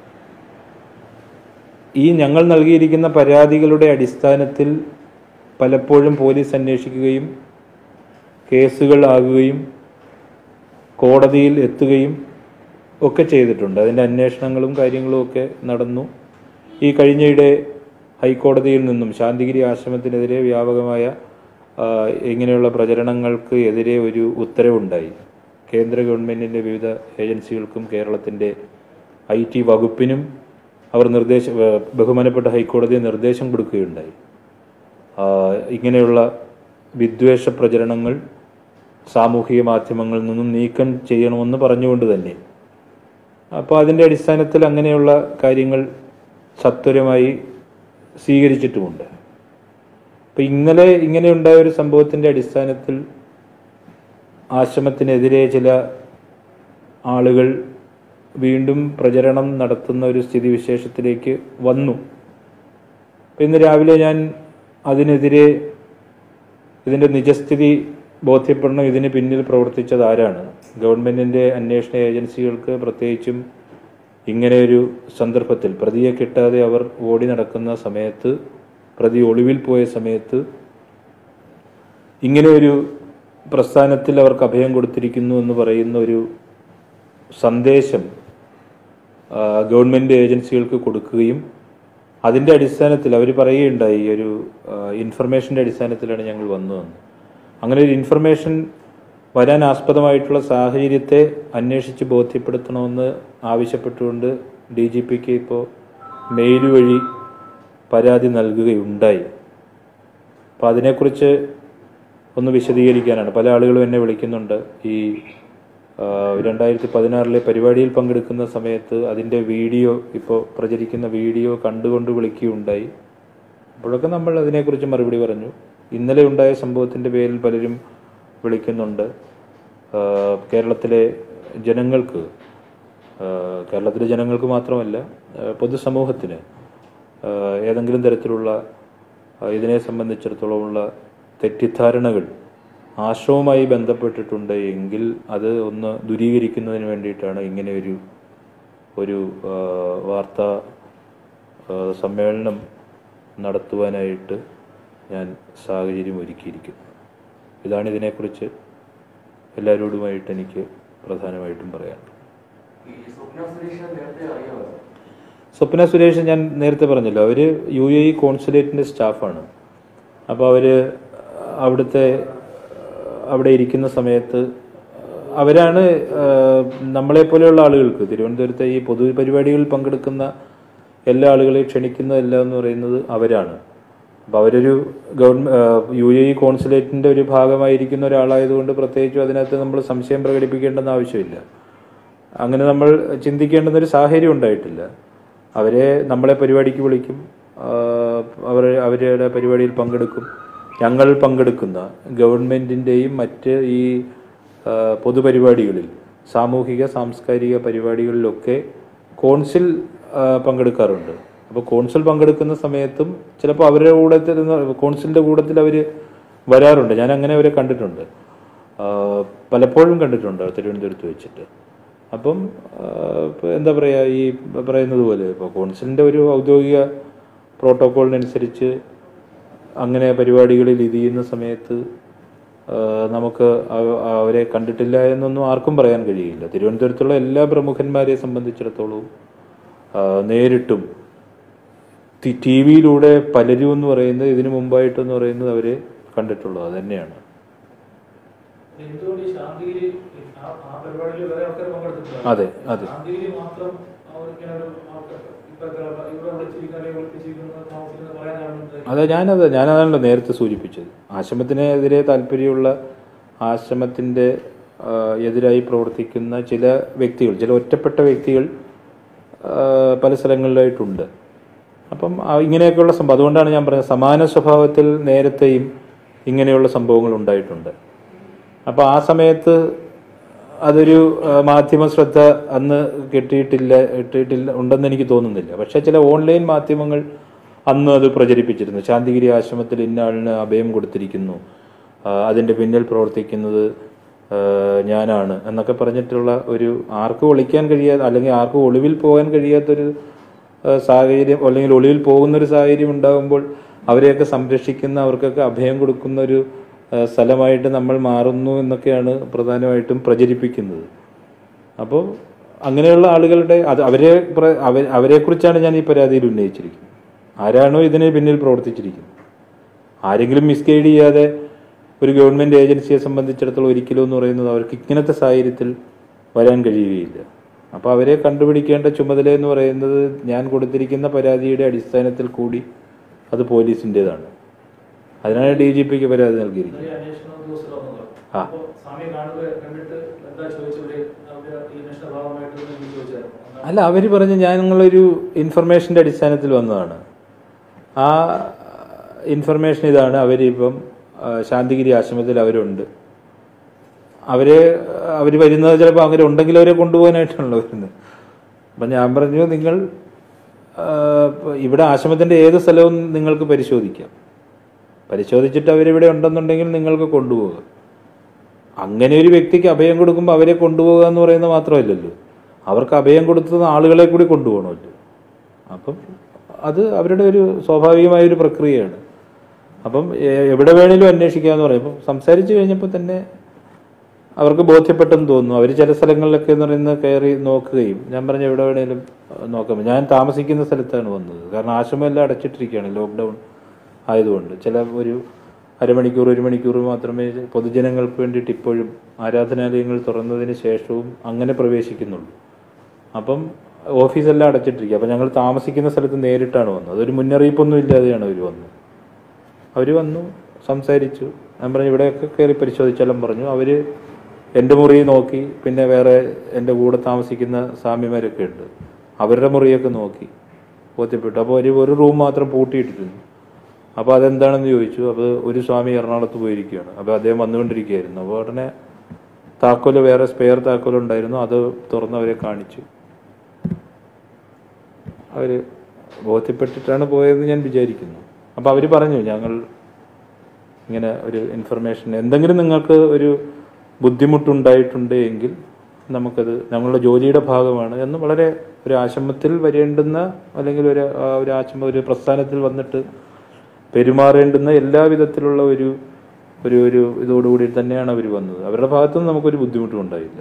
ഈ ഞങ്ങൾ നൽകിയിരിക്കുന്ന പരാതികളുടെ അടിസ്ഥാനത്തിൽ പലപ്പോഴും പോലീസ് അന്വേഷിക്കുകയും കേസുകൾ ആകുകയും കോടതിയിൽ എത്തുകയും ഒക്കെ ചെയ്തിട്ടുണ്ട് അതിൻ്റെ അന്വേഷണങ്ങളും കാര്യങ്ങളും ഒക്കെ നടന്നു ഈ കഴിഞ്ഞയിടെ ഹൈക്കോടതിയിൽ നിന്നും ശാന്തിഗിരി ആശ്രമത്തിനെതിരെ വ്യാപകമായ ആ, ഇങ്ങനെയുള്ള പ്രചരണങ്ങൾക്ക് എതിരെ ഒരു ഉത്തരവുണ്ടായി കേന്ദ്ര ഗവൺമെൻറ്റിൻ്റെ വിവിധ ഏജൻസികൾക്കും കേരളത്തിൻ്റെ ഐ ടി വകുപ്പിനും അവർ നിർദ്ദേശ ബഹുമാനപ്പെട്ട ഹൈക്കോടതി നിർദ്ദേശം കൊടുക്കുകയുണ്ടായി ആ, ഇങ്ങനെയുള്ള വിദ്വേഷ പ്രചരണങ്ങൾ സാമൂഹിക മാധ്യമങ്ങളിൽ നിന്നും നീക്കം ചെയ്യണമെന്ന് പറഞ്ഞുകൊണ്ട് തന്നെ അപ്പോൾ അതിൻ്റെ അടിസ്ഥാനത്തിൽ അങ്ങനെയുള്ള കാര്യങ്ങൾ സത്വരമായി സ്വീകരിച്ചിട്ടുമുണ്ട് അപ്പോൾ ഇന്നലെ ഇങ്ങനെ ഉണ്ടായ ഒരു സംഭവത്തിൻ്റെ അടിസ്ഥാനത്തിൽ ആശ്രമത്തിനെതിരെ ചില ആളുകൾ വീണ്ടും പ്രചരണം നടത്തുന്ന ഒരു സ്ഥിതിവിശേഷത്തിലേക്ക് വന്നു അപ്പോൾ ഇന്ന് രാവിലെ ഞാൻ അതിനെതിരെ ഇതിൻ്റെ നിജസ്ഥിതി ബോധ്യപ്പെടണം ഇതിന് പിന്നിൽ പ്രവർത്തിച്ചത് ആരാണ് ഗവൺമെൻറ്റിൻ്റെ അന്വേഷണ ഏജൻസികൾക്ക് പ്രത്യേകിച്ചും ഇങ്ങനെ ഒരു സന്ദർഭത്തിൽ പ്രതിയെ കിട്ടാതെ അവർ ഓടി നടക്കുന്ന സമയത്ത് പ്രതി ഒളിവിൽ പോയ സമയത്ത് ഇങ്ങനെ ഒരു പ്രസ്ഥാനത്തിൽ അവർക്ക് അഭയം കൊടുത്തിരിക്കുന്നു എന്ന് പറയുന്ന ഒരു സന്ദേശം ആ, ഗവൺമെൻറ് ഏജൻസികൾക്ക് കൊടുക്കുകയും അതിൻ്റെ അടിസ്ഥാനത്തിൽ അവർ പറയുകയുണ്ടായി ഈ ഒരു ഇൻഫർമേഷൻ്റെ അടിസ്ഥാനത്തിലാണ് ഞങ്ങൾ വന്നതെന്ന് അങ്ങനെ ഒരു ഇൻഫർമേഷൻ വരാൻ ആസ്പദമായിട്ടുള്ള സാഹചര്യത്തെ അന്വേഷിച്ച് ബോധ്യപ്പെടുത്തണമെന്ന് ആവശ്യപ്പെട്ടുകൊണ്ട് ഡി ജി പിക്ക് ഇപ്പോൾ മെയിൽ വഴി പരാതി നൽകുകയുണ്ടായി അപ്പോൾ അതിനെക്കുറിച്ച് ഒന്ന് വിശദീകരിക്കാനാണ് പല ആളുകളും എന്നെ വിളിക്കുന്നുണ്ട് ഈ ആ, രണ്ടായിരത്തി പതിനാറിലെ പരിപാടിയിൽ പങ്കെടുക്കുന്ന സമയത്ത് അതിൻ്റെ വീഡിയോ ഇപ്പോൾ പ്രചരിക്കുന്ന വീഡിയോ കണ്ടുകൊണ്ട് വിളിക്കുകയുണ്ടായി അപ്പോഴൊക്കെ നമ്മൾ അതിനെക്കുറിച്ച് മറുപടി പറഞ്ഞു ഇന്നലെ ഉണ്ടായ സംഭവത്തിൻ്റെ പേരിൽ പലരും വിളിക്കുന്നുണ്ട് ആ, കേരളത്തിലെ ജനങ്ങൾക്ക് ആ, കേരളത്തിലെ ജനങ്ങൾക്ക് മാത്രമല്ല ആ, പൊതുസമൂഹത്തിന് ആ, ഏതെങ്കിലും തരത്തിലുള്ള ആ, ഇതിനെ സംബന്ധിച്ചിടത്തോളമുള്ള തെറ്റിദ്ധാരണകൾ ആശ്രമവുമായി ബന്ധപ്പെട്ടിട്ടുണ്ട് എങ്കിൽ അത് ഒന്ന് ദൂരീകരിക്കുന്നതിന് വേണ്ടിയിട്ടാണ് ഇങ്ങനെ ഒരു ഒരു ആ, വാർത്താ ആ, സമ്മേളനം നടത്തുവാനായിട്ട് ഞാൻ സാഹചര്യം ഒരുക്കിയിരിക്കുന്നു ഇതാണ് ഇതിനെക്കുറിച്ച് എല്ലാവരോടുമായിട്ട് എനിക്ക് പ്രധാനമായിട്ടും പറയാനുള്ളത് സ്വപ്ന സുരേഷ് ഞാൻ നേരത്തെ പറഞ്ഞല്ലോ അവർ യു എ ഇ കോൺസുലേറ്റിൻ്റെ സ്റ്റാഫാണ് അപ്പോൾ അവർ അവിടുത്തെ അവിടെ ഇരിക്കുന്ന സമയത്ത് അവരാണ് നമ്മളെ പോലെയുള്ള ആളുകൾക്ക് തിരുവനന്തപുരത്തെ ഈ പൊതുപരിപാടികളിൽ പങ്കെടുക്കുന്ന എല്ലാ ആളുകളെയും ക്ഷണിക്കുന്നതല്ല എന്ന് പറയുന്നത് അവരാണ് അപ്പോൾ അവരൊരു ഗവൺമെൻറ് യു എ ഇ കോൺസുലേറ്റിൻ്റെ ഒരു ഭാഗമായിരിക്കുന്ന ഒരാളായതുകൊണ്ട് പ്രത്യേകിച്ചും അതിനകത്ത് നമ്മൾ സംശയം പ്രകടിപ്പിക്കേണ്ടെന്ന് ആവശ്യമില്ല അങ്ങനെ നമ്മൾ ചിന്തിക്കേണ്ടുന്ന ഒരു സാഹചര്യം ഉണ്ടായിട്ടില്ല അവരെ നമ്മളെ പരിപാടിക്ക് വിളിക്കും അവർ അവരുടെ പരിപാടിയിൽ പങ്കെടുക്കും ഞങ്ങൾ പങ്കെടുക്കുന്ന ഗവൺമെൻറ്റിൻ്റെയും മറ്റ് ഈ ആ, പൊതുപരിപാടികളിൽ സാമൂഹിക സാംസ്കാരിക പരിപാടികളിലൊക്കെ കോൺസിൽ ആ, പങ്കെടുക്കാറുണ്ട് അപ്പോൾ കോൺസുൽ പങ്കെടുക്കുന്ന സമയത്തും ചിലപ്പോൾ അവരുടെ കൂടത്തിൽ നിന്ന് കോൺസുലിൻ്റെ കൂട്ടത്തിൽ അവർ വരാറുണ്ട് ഞാൻ അങ്ങനെ അവരെ കണ്ടിട്ടുണ്ട് ആ, പലപ്പോഴും കണ്ടിട്ടുണ്ട് തിരുവനന്തപുരത്ത് വെച്ചിട്ട് അപ്പം ആ, ഇപ്പൊ എന്താ പറയുക ഈ പറയുന്നത് പോലെ ഇപ്പോൾ കോൺസുലിൻ്റെ ഒരു ഔദ്യോഗിക പ്രോട്ടോക്കോളിനനുസരിച്ച് അങ്ങനെ പരിപാടികളിൽ ഇത് ചെയ്യുന്ന സമയത്ത് ആ, നമുക്ക് അവ- അവരെ കണ്ടിട്ടില്ല എന്നൊന്നും ആർക്കും പറയാൻ കഴിയില്ല തിരുവനന്തപുരത്തുള്ള എല്ലാ പ്രമുഖന്മാരെ സംബന്ധിച്ചിടത്തോളവും ആ, നേരിട്ടും ടി വിയിലൂടെ പലരും എന്ന് പറയുന്നത് ഇതിനു മുമ്പായിട്ടെന്ന് പറയുന്നത് അവരെ കണ്ടിട്ടുള്ളത് അത് തന്നെയാണ് എന്തുകൊണ്ട് ഈ ശാന്തിഗിരി ആ- ആ പരിപാടിയിൽ വേറെ ആൾക്കാർ പങ്കെടുത്തിട്ടുണ്ട് അതെ അതെ ശാന്തിഗിരി മാത്രം അവരിങ്ങനെ ഒരു ആൾക്കാർ ഇപ്പൊ എത്ര ആൾക്കാർ ഇവിടെ വിളിച്ചിരിക്കുന്ന അല്ലെങ്കിൽ വിളിപ്പിച്ചിരിക്കുന്ന താമസിക്കുന്നത് പറയാനാണ് അതെ ഞാനത് ഞാനതാണല്ലോ നേരത്തെ സൂചിപ്പിച്ചത് ആശ്രമത്തിനെതിരെ താല്പര്യമുള്ള ആശ്രമത്തിൻ്റെ ആ, എതിരായി പ്രവർത്തിക്കുന്ന ചില വ്യക്തികൾ ചില ഒറ്റപ്പെട്ട വ്യക്തികൾ ആ, പല സ്ഥലങ്ങളിലായിട്ടുണ്ട് അപ്പം ആ, ഇങ്ങനെയൊക്കെയുള്ള സംഭവം അതുകൊണ്ടാണ് ഞാൻ പറഞ്ഞത് സമാന സ്വഭാവത്തിൽ നേരത്തെയും ഇങ്ങനെയുള്ള സംഭവങ്ങൾ ഉണ്ടായിട്ടുണ്ട് അപ്പോൾ ആ സമയത്ത് അതൊരു ആ, മാധ്യമ ശ്രദ്ധ അന്ന് കിട്ടിയിട്ടില്ല കിട്ടിയിട്ടില്ല ഉണ്ടെന്ന് എനിക്ക് തോന്നുന്നില്ല പക്ഷേ ചില ഓൺലൈൻ മാധ്യമങ്ങൾ അന്ന് അത് പ്രചരിപ്പിച്ചിരുന്നു ശാന്തിഗിരി ആശ്രമത്തിൽ ഇന്ന ആളിന് അഭയം കൊടുത്തിരിക്കുന്നു ആ, അതിൻ്റെ പിന്നിൽ പ്രവർത്തിക്കുന്നത് ആ, ഞാനാണ് എന്നൊക്കെ പറഞ്ഞിട്ടുള്ള ഒരു ആർക്കും ഒളിക്കാൻ കഴിയാത്ത അല്ലെങ്കിൽ ആർക്കും ഒളിവിൽ പോകാൻ കഴിയാത്തൊരു ആ, സാഹചര്യം അല്ലെങ്കിൽ ഒളിവിൽ പോകുന്ന ഒരു സാഹചര്യം ഉണ്ടാകുമ്പോൾ അവരെയൊക്കെ സംരക്ഷിക്കുന്ന അവർക്കൊക്കെ അഭയം കൊടുക്കുന്ന ഒരു ആ, സ്ഥലമായിട്ട് നമ്മൾ മാറുന്നു എന്നൊക്കെയാണ് പ്രധാനമായിട്ടും പ്രചരിപ്പിക്കുന്നത് അപ്പോൾ അങ്ങനെയുള്ള ആളുകളുടെ അത് അവരെ പ്ര- അവ- അവരെക്കുറിച്ചാണ് ഞാൻ ഈ പരാതിയിൽ ഉന്നയിച്ചിരിക്കുന്നത് ആരാണോ ഇതിന് പിന്നിൽ പ്രവർത്തിച്ചിരിക്കുന്നത് ആരെങ്കിലും മിസ്ഗൈഡ് ചെയ്യാതെ ഒരു ഗവൺമെന്റ് ഏജൻസിയെ സംബന്ധിച്ചിടത്തോളം ഒരിക്കലും എന്ന് പറയുന്നത് അവർക്ക് ഇങ്ങനത്തെ സാഹചര്യത്തിൽ വരാൻ കഴിയുകയില്ല അപ്പോൾ അവരെ കണ്ടുപിടിക്കേണ്ട ചുമതല എന്ന് പറയുന്നത് ഞാൻ കൊടുത്തിരിക്കുന്ന പരാതിയുടെ അടിസ്ഥാനത്തിൽ കൂടി അത് പോലീസിൻ്റെതാണ് അതിനാണ് ഡി ജി പിക്ക് പരാതി നൽകിയിരിക്കുന്നത് ഈ അന്വേഷണ ഉദ്യോഗസ്ഥർ വന്നത് ആ. അപ്പൊ സ്വാമിയെ കാണുക കണ്ടിട്ട് എന്താ ചോദിച്ചവര് അവര് ഈ അന്വേഷണ ഭാഗമായിട്ട് എനിക്ക് ചോദിച്ചായിരുന്നു അല്ല അവർ പറഞ്ഞ് ഞങ്ങളൊരു ഇൻഫർമേഷൻ്റെ അടിസ്ഥാനത്തിൽ വന്നതാണ് ആ ഇൻഫർമേഷൻ ഇതാണ് അവരിപ്പം ആ, ശാന്തിഗിരി ആശ്രമത്തിൽ അവരുണ്ട് അവര് അവർ വരുന്നത് ചിലപ്പോൾ അങ്ങനെ ഉണ്ടെങ്കിൽ അവരെ കൊണ്ടുപോകാനായിട്ടാണല്ലോ വരുന്നത് അപ്പം ഞാൻ പറഞ്ഞു നിങ്ങൾ ആ, ഇവിടെ ആശ്രമത്തിൻ്റെ ഏത് സ്ഥലവും നിങ്ങൾക്ക് പരിശോധിക്കാം പരിശോധിച്ചിട്ട് അവരിവിടെ ഉണ്ടെന്നുണ്ടെങ്കിൽ നിങ്ങൾക്ക് കൊണ്ടുപോകാം അങ്ങനെ ഒരു വ്യക്തിക്ക് അഭയം കൊടുക്കുമ്പോൾ അവരെ കൊണ്ടുപോകുക എന്ന് പറയുന്നത് മാത്രമല്ലല്ലോ അവർക്ക് അഭയം കൊടുത്തുന്ന ആളുകളെ കൂടി കൊണ്ടുപോകണമല്ലോ അപ്പം അത് അവരുടെ ഒരു സ്വാഭാവികമായ ഒരു പ്രക്രിയയാണ് അപ്പം എ- എവിടെ വേണേലും അന്വേഷിക്കാമെന്ന് പറയും അപ്പം സംസാരിച്ച് കഴിഞ്ഞപ്പോൾ തന്നെ അവർക്ക് ബോധ്യപ്പെട്ടെന്ന് തോന്നുന്നു അവർ ചില സ്ഥലങ്ങളിലൊക്കെ എന്ന് പറയുന്നത് കയറി നോക്കുകയും ഞാൻ പറഞ്ഞ എവിടെ വേണേലും അഹ് നോക്കാം ഞാൻ താമസിക്കുന്ന സ്ഥലത്താണ് വന്നത് കാരണം ആശ്രമം എല്ലാം അടച്ചിട്ടിരിക്കുകയാണ് ലോക്ക്ഡൗൺ ആയതുകൊണ്ട് ചില ഒരു അരമണിക്കൂർ ഒരു മണിക്കൂർ മാത്രമേ പൊതുജനങ്ങൾക്ക് വേണ്ടിയിട്ട് ഇപ്പോഴും ആരാധനാലയങ്ങൾ തുറന്നതിന് ശേഷവും അങ്ങനെ പ്രവേശിക്കുന്നുള്ളൂ അപ്പം ഓഫീസെല്ലാം അടച്ചിട്ടിരിക്കുക അപ്പം ഞങ്ങൾ താമസിക്കുന്ന സ്ഥലത്ത് നേരിട്ടാണ് വന്നത് അതൊരു മുന്നറിയിപ്പൊന്നും ഇല്ലാതെയാണ് അവർ വന്നത് അവർ വന്നു സംസാരിച്ചു ഞാൻ പറഞ്ഞു ഇവിടെയൊക്കെ കയറി പരിശോധിച്ചാലും പറഞ്ഞു അവർ എൻ്റെ മുറി നോക്കി പിന്നെ വേറെ എൻ്റെ കൂടെ താമസിക്കുന്ന സ്വാമിമാരൊക്കെ ഉണ്ട് അവരുടെ മുറിയൊക്കെ നോക്കി ബോധ്യപ്പെട്ടു അപ്പോൾ ഒരു ഒരു റൂം മാത്രം പൂട്ടിയിട്ടിരുന്നു അപ്പോൾ അതെന്താണെന്ന് ചോദിച്ചു അപ്പോൾ ഒരു സ്വാമി എറണാകുളത്ത് പോയിരിക്കുകയാണ് അപ്പോൾ അദ്ദേഹം വന്നുകൊണ്ടിരിക്കുകയായിരുന്നു അപ്പോൾ ഉടനെ താക്കോല് വേറെ സ്പെയർ താക്കോൽ ഉണ്ടായിരുന്നു അത് തുറന്ന് അവരെ കാണിച്ചു അവർ ബോധ്യപ്പെട്ടിട്ടാണ് പോയതെന്ന് ഞാൻ വിചാരിക്കുന്നു അപ്പോൾ അവർ പറഞ്ഞു ഞങ്ങൾ ഇങ്ങനെ ഒരു ഇൻഫർമേഷൻ എന്തെങ്കിലും നിങ്ങൾക്ക് ഒരു ബുദ്ധിമുട്ടുണ്ടായിട്ടുണ്ട് എങ്കിൽ നമുക്കത് ഞങ്ങളുടെ ജോലിയുടെ ഭാഗമാണ് എന്ന് വളരെ ഒരു ആശ്രമത്തിൽ വരേണ്ടുന്ന അല്ലെങ്കിൽ ഒരു ആ, ഒരു ആശ്രമ ഒരു പ്രസ്ഥാനത്തിൽ വന്നിട്ട് പെരുമാറേണ്ടുന്ന എല്ലാ വിധത്തിലുള്ള ഒരു ഒരു ഒരു ഇതോടുകൂടി തന്നെയാണ് അവർ വന്നത് അവരുടെ ഭാഗത്തുനിന്ന് നമുക്കൊരു ബുദ്ധിമുട്ടും ഉണ്ടായില്ല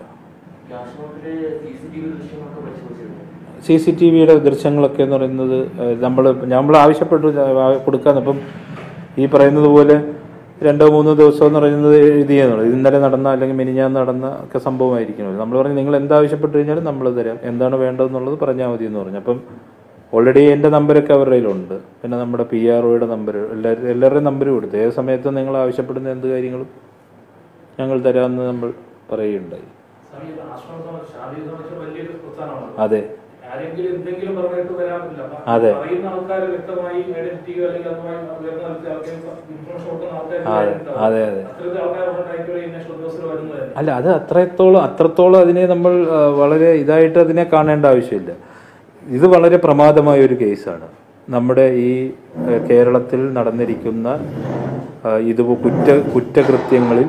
സി സി ടി വിയുടെ ദൃശ്യങ്ങളൊക്കെ എന്ന് പറയുന്നത് നമ്മൾ നമ്മൾ ആവശ്യപ്പെട്ടു ആ, കൊടുക്കാന്ന് അപ്പം ഈ പറയുന്നത് പോലെ രണ്ടോ മൂന്നോ ദിവസം എന്ന് പറയുന്നത് എഴുതിയെന്നുള്ളത് ഇന്നലെ നടന്ന അല്ലെങ്കിൽ മിനിഞ്ഞാന്ന് നടന്ന ഒക്കെ സംഭവമായിരിക്കണം നമ്മൾ പറഞ്ഞു നിങ്ങൾ എന്താവശ്യപ്പെട്ട് കഴിഞ്ഞാലും നമ്മൾ തരാം എന്താണ് വേണ്ടതെന്നുള്ളത് പറഞ്ഞാൽ മതി എന്ന് പറഞ്ഞു അപ്പം ഓൾറെഡി എൻ്റെ നമ്പരൊക്കെ അവരുടെ കയ്യിലുണ്ട് പിന്നെ നമ്മുടെ പി ആർ ഒയുടെ നമ്പർ എല്ലാവരും എല്ലാവരുടെയും നമ്പർ കൊടുത്തു ഏത് സമയത്തും നിങ്ങൾ ആവശ്യപ്പെടുന്ന എന്ത് കാര്യങ്ങളും ഞങ്ങൾ തരാമെന്ന് നമ്മൾ പറയുകയുണ്ടായി സ്വാമി ഇത് ആശ്രമം സംബന്ധിച്ച് ശാന്തി സംബന്ധിച്ച് വലിയൊരു പ്രസ്ഥാനമാണ് അതെ ആരെങ്കിലും എന്തെങ്കിലും പറഞ്ഞിട്ട് വരാൻ പറ്റില്ല അപ്പൊ അതെ. പറയുന്ന ആൾക്കാർ വ്യക്തമായി ഐഡന്റിറ്റി അല്ലെങ്കിൽ അതുമായി ഉയർന്ന തലത്തിൽ ആൾക്കാർക്ക് ഇൻഫർമേഷൻ കൊടുക്കുന്ന ആൾക്കാർ അതെ, അതെ, അതെ. അത്തരത്തിൽ ആൾക്കാരുണ്ടായിരിക്കും ഈ അന്വേഷണ ഉദ്യോഗസ്ഥർ വരുന്നത് തന്നെ അല്ല അത് അത്രത്തോളം അത്രത്തോളം അതിനെ നമ്മൾ ആ, വളരെ ഇതായിട്ട് അതിനെ കാണേണ്ട ആവശ്യമില്ല ഇത് വളരെ പ്രമാദമായ ഒരു കേസാണ് നമ്മുടെ ഈ ഏഹ്, കേരളത്തിൽ നടന്നിരിക്കുന്ന ആഹ്, ഇത് കുറ്റ കുറ്റകൃത്യങ്ങളിൽ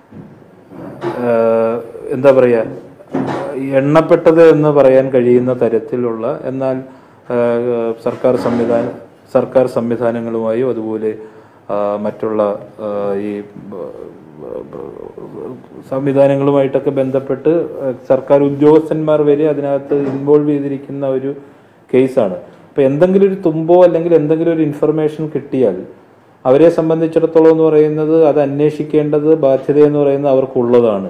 ആഹ്, എന്താ പറയുക എണ്ണപ്പെട്ടത് എന്ന് പറയാൻ കഴിയുന്ന തരത്തിലുള്ള എന്നാൽ ആഹ്, സർക്കാർ സംവിധാന സർക്കാർ സംവിധാനങ്ങളുമായും അതുപോലെ ആഹ്, മറ്റുള്ള ആഹ്, ഈ ബ- ബ- ബ- സംവിധാനങ്ങളുമായിട്ടൊക്കെ ബന്ധപ്പെട്ട് ആഹ്, സർക്കാർ ഉദ്യോഗസ്ഥന്മാർ വരെ അതിനകത്ത് ഇൻവോൾവ് ചെയ്തിരിക്കുന്ന ഒരു കേസാണ് അപ്പൊ എന്തെങ്കിലും ഒരു തുമ്പോ അല്ലെങ്കിൽ എന്തെങ്കിലും ഒരു ഇൻഫർമേഷൻ കിട്ടിയാൽ അവരെ സംബന്ധിച്ചിടത്തോളം എന്ന് പറയുന്നത് അത് അന്വേഷിക്കേണ്ടത് ബാധ്യത എന്ന് പറയുന്നത് അവർക്കുള്ളതാണ്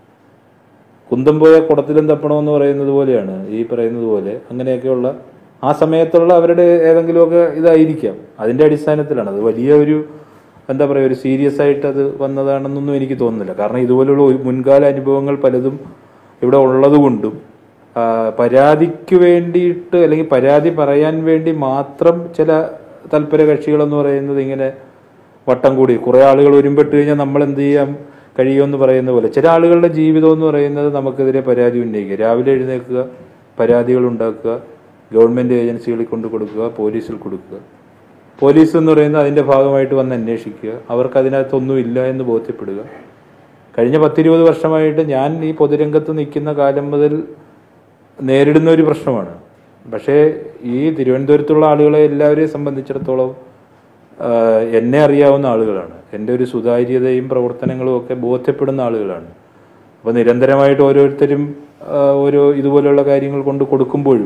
കുന്തം പോയ കുടത്തിലും തപ്പണമെന്ന് പറയുന്നത് പോലെയാണ് ഈ പറയുന്നത് പോലെ അങ്ങനെയൊക്കെയുള്ള ആ സമയത്തുള്ള അവരുടെ ഏതെങ്കിലുമൊക്കെ ഇതായിരിക്കാം അതിന്റെ അടിസ്ഥാനത്തിലാണ് അത് വലിയ ഒരു എന്താ പറയുക ഒരു സീരിയസ് ആയിട്ട് അത് വന്നതാണെന്നൊന്നും എനിക്ക് തോന്നുന്നില്ല കാരണം ഇതുപോലുള്ള ഒരു മുൻകാല അനുഭവങ്ങൾ പലതും ഇവിടെ ഉള്ളതുകൊണ്ടും ആ, പരാതിക്ക് വേണ്ടിയിട്ട് അല്ലെങ്കിൽ പരാതി പറയാൻ വേണ്ടി മാത്രം ചില തൽപര കക്ഷികളെന്ന് പറയുന്നത് ഇങ്ങനെ വട്ടം കൂടി കുറെ ആളുകൾ ഒരുമ്പെട്ട് കഴിഞ്ഞാൽ നമ്മൾ എന്ത് ചെയ്യാൻ കഴിയുമെന്ന് പറയുന്ന പോലെ ചില ആളുകളുടെ ജീവിതം എന്ന് പറയുന്നത് നമുക്കെതിരെ പരാതി ഉന്നയിക്കുക രാവിലെ എഴുന്നേൽക്കുക പരാതികൾ ഉണ്ടാക്കുക ഗവൺമെന്റ് ഏജൻസികളിൽ കൊണ്ട് കൊടുക്കുക പോലീസിൽ കൊടുക്കുക പോലീസ് എന്ന് പറയുന്നത് അതിന്റെ ഭാഗമായിട്ട് വന്ന് അന്വേഷിക്കുക അവർക്ക് അതിനകത്തൊന്നും ഇല്ല എന്ന് ബോധ്യപ്പെടുക കഴിഞ്ഞ പത്തിരുപത് വർഷമായിട്ട് ഞാൻ ഈ പൊതുരംഗത്ത് നിൽക്കുന്ന കാലം മുതൽ നേരിടുന്ന ഒരു പ്രശ്നമാണ് പക്ഷേ ഈ തിരുവനന്തപുരത്തുള്ള ആളുകളെ എല്ലാവരെയും സംബന്ധിച്ചിടത്തോളം ആഹ്, എന്നെ അറിയാവുന്ന ആളുകളാണ് എൻ്റെ ഒരു സുതാര്യതയും പ്രവർത്തനങ്ങളും ഒക്കെ ബോധ്യപ്പെടുന്ന ആളുകളാണ് അപ്പോൾ നിരന്തരമായിട്ട് ഓരോരുത്തരും ആഹ്, ഓരോ ഇതുപോലെയുള്ള കാര്യങ്ങൾ കൊണ്ട് കൊടുക്കുമ്പോഴും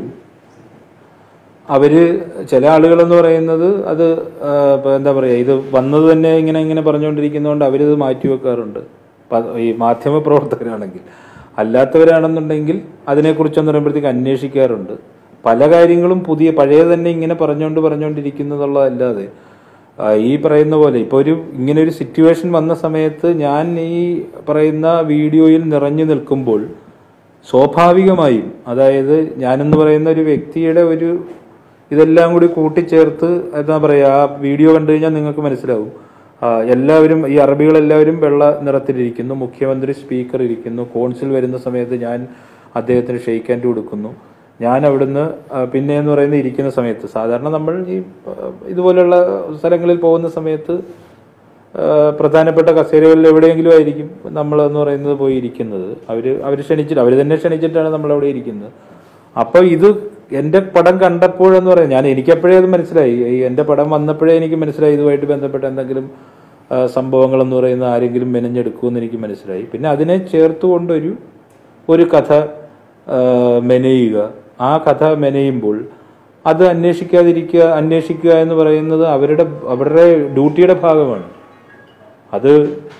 അവര് ചില ആളുകൾ എന്ന് പറയുന്നത് അത് ആ, ഇപ്പൊ എന്താ പറയുക ഇത് വന്നത് തന്നെ ഇങ്ങനെ ഇങ്ങനെ പറഞ്ഞുകൊണ്ടിരിക്കുന്നതുകൊണ്ട് അവരിത് മാറ്റിവെക്കാറുണ്ട് പ- ഈ മാധ്യമ പ്രവർത്തകരാണെങ്കിൽ അല്ലാത്തവരാണെന്നുണ്ടെങ്കിൽ അതിനെക്കുറിച്ചൊന്ന് പറയുമ്പോഴത്തേക്ക് അന്വേഷിക്കാറുണ്ട് പല കാര്യങ്ങളും പുതിയ പഴയ തന്നെ ഇങ്ങനെ പറഞ്ഞുകൊണ്ട് പറഞ്ഞുകൊണ്ടിരിക്കുന്നതുള്ളതല്ലാതെ ആ, ഈ പറയുന്ന പോലെ ഇപ്പോൾ ഒരു ഇങ്ങനെ ഒരു സിറ്റുവേഷൻ വന്ന സമയത്ത് ഞാൻ ഈ പറയുന്ന വീഡിയോയിൽ നിറഞ്ഞു നിൽക്കുമ്പോൾ സ്വാഭാവികമായും അതായത് ഞാനെന്ന് പറയുന്ന ഒരു വ്യക്തിയുടെ ഒരു ഇതെല്ലാം കൂടി കൂട്ടിച്ചേർത്ത് എന്താ പറയുക ആ വീഡിയോ കണ്ടു കഴിഞ്ഞാൽ നിങ്ങൾക്ക് മനസ്സിലാവും ആ, എല്ലാവരും ഈ അറബികളെല്ലാവരും വെള്ള നിറത്തിലിരിക്കുന്നു മുഖ്യമന്ത്രി സ്പീക്കർ ഇരിക്കുന്നു കോൺസിൽ വരുന്ന സമയത്ത് ഞാൻ അദ്ദേഹത്തിന് ഷെയ്ക്ക് ഹാൻഡ് കൊടുക്കുന്നു ഞാൻ അവിടുന്ന് ആ, പിന്നെ എന്ന് പറയുന്നത് ഇരിക്കുന്ന സമയത്ത് സാധാരണ നമ്മൾ ഈ ആ, ഇതുപോലെയുള്ള സ്ഥലങ്ങളിൽ പോകുന്ന സമയത്ത് ആ, പ്രധാനപ്പെട്ട കസേരകളിൽ എവിടെയെങ്കിലും ആയിരിക്കും നമ്മൾ എന്ന് പറയുന്നത് പോയി ഇരിക്കുന്നത് അവര് അവർ ക്ഷണിച്ചിട്ട് അവർ തന്നെ ക്ഷണിച്ചിട്ടാണ് നമ്മൾ അവിടെ ഇരിക്കുന്നത് അപ്പോൾ ഇത് എൻ്റെ പടം കണ്ടപ്പോഴെന്ന് പറയാം ഞാൻ എനിക്കപ്പോഴേ അത് മനസ്സിലായി ഈ എൻ്റെ പടം വന്നപ്പോഴേ എനിക്ക് മനസ്സിലായി ഇതുമായിട്ട് ബന്ധപ്പെട്ട എന്തെങ്കിലും ആ, സംഭവങ്ങളെന്ന് പറയുന്ന ആരെങ്കിലും മെനഞ്ഞെടുക്കുമെന്ന് എനിക്ക് മനസ്സിലായി പിന്നെ അതിനെ ചേർത്തുകൊണ്ടൊരു ഒരു കഥ ആ, മെനയുക ആ കഥ മെനയുമ്പോൾ അത് അന്വേഷിക്കാതിരിക്കുക അന്വേഷിക്കുക എന്ന് പറയുന്നത് അവരുടെ അവരുടെ ഡ്യൂട്ടിയുടെ ഭാഗമാണ് അത്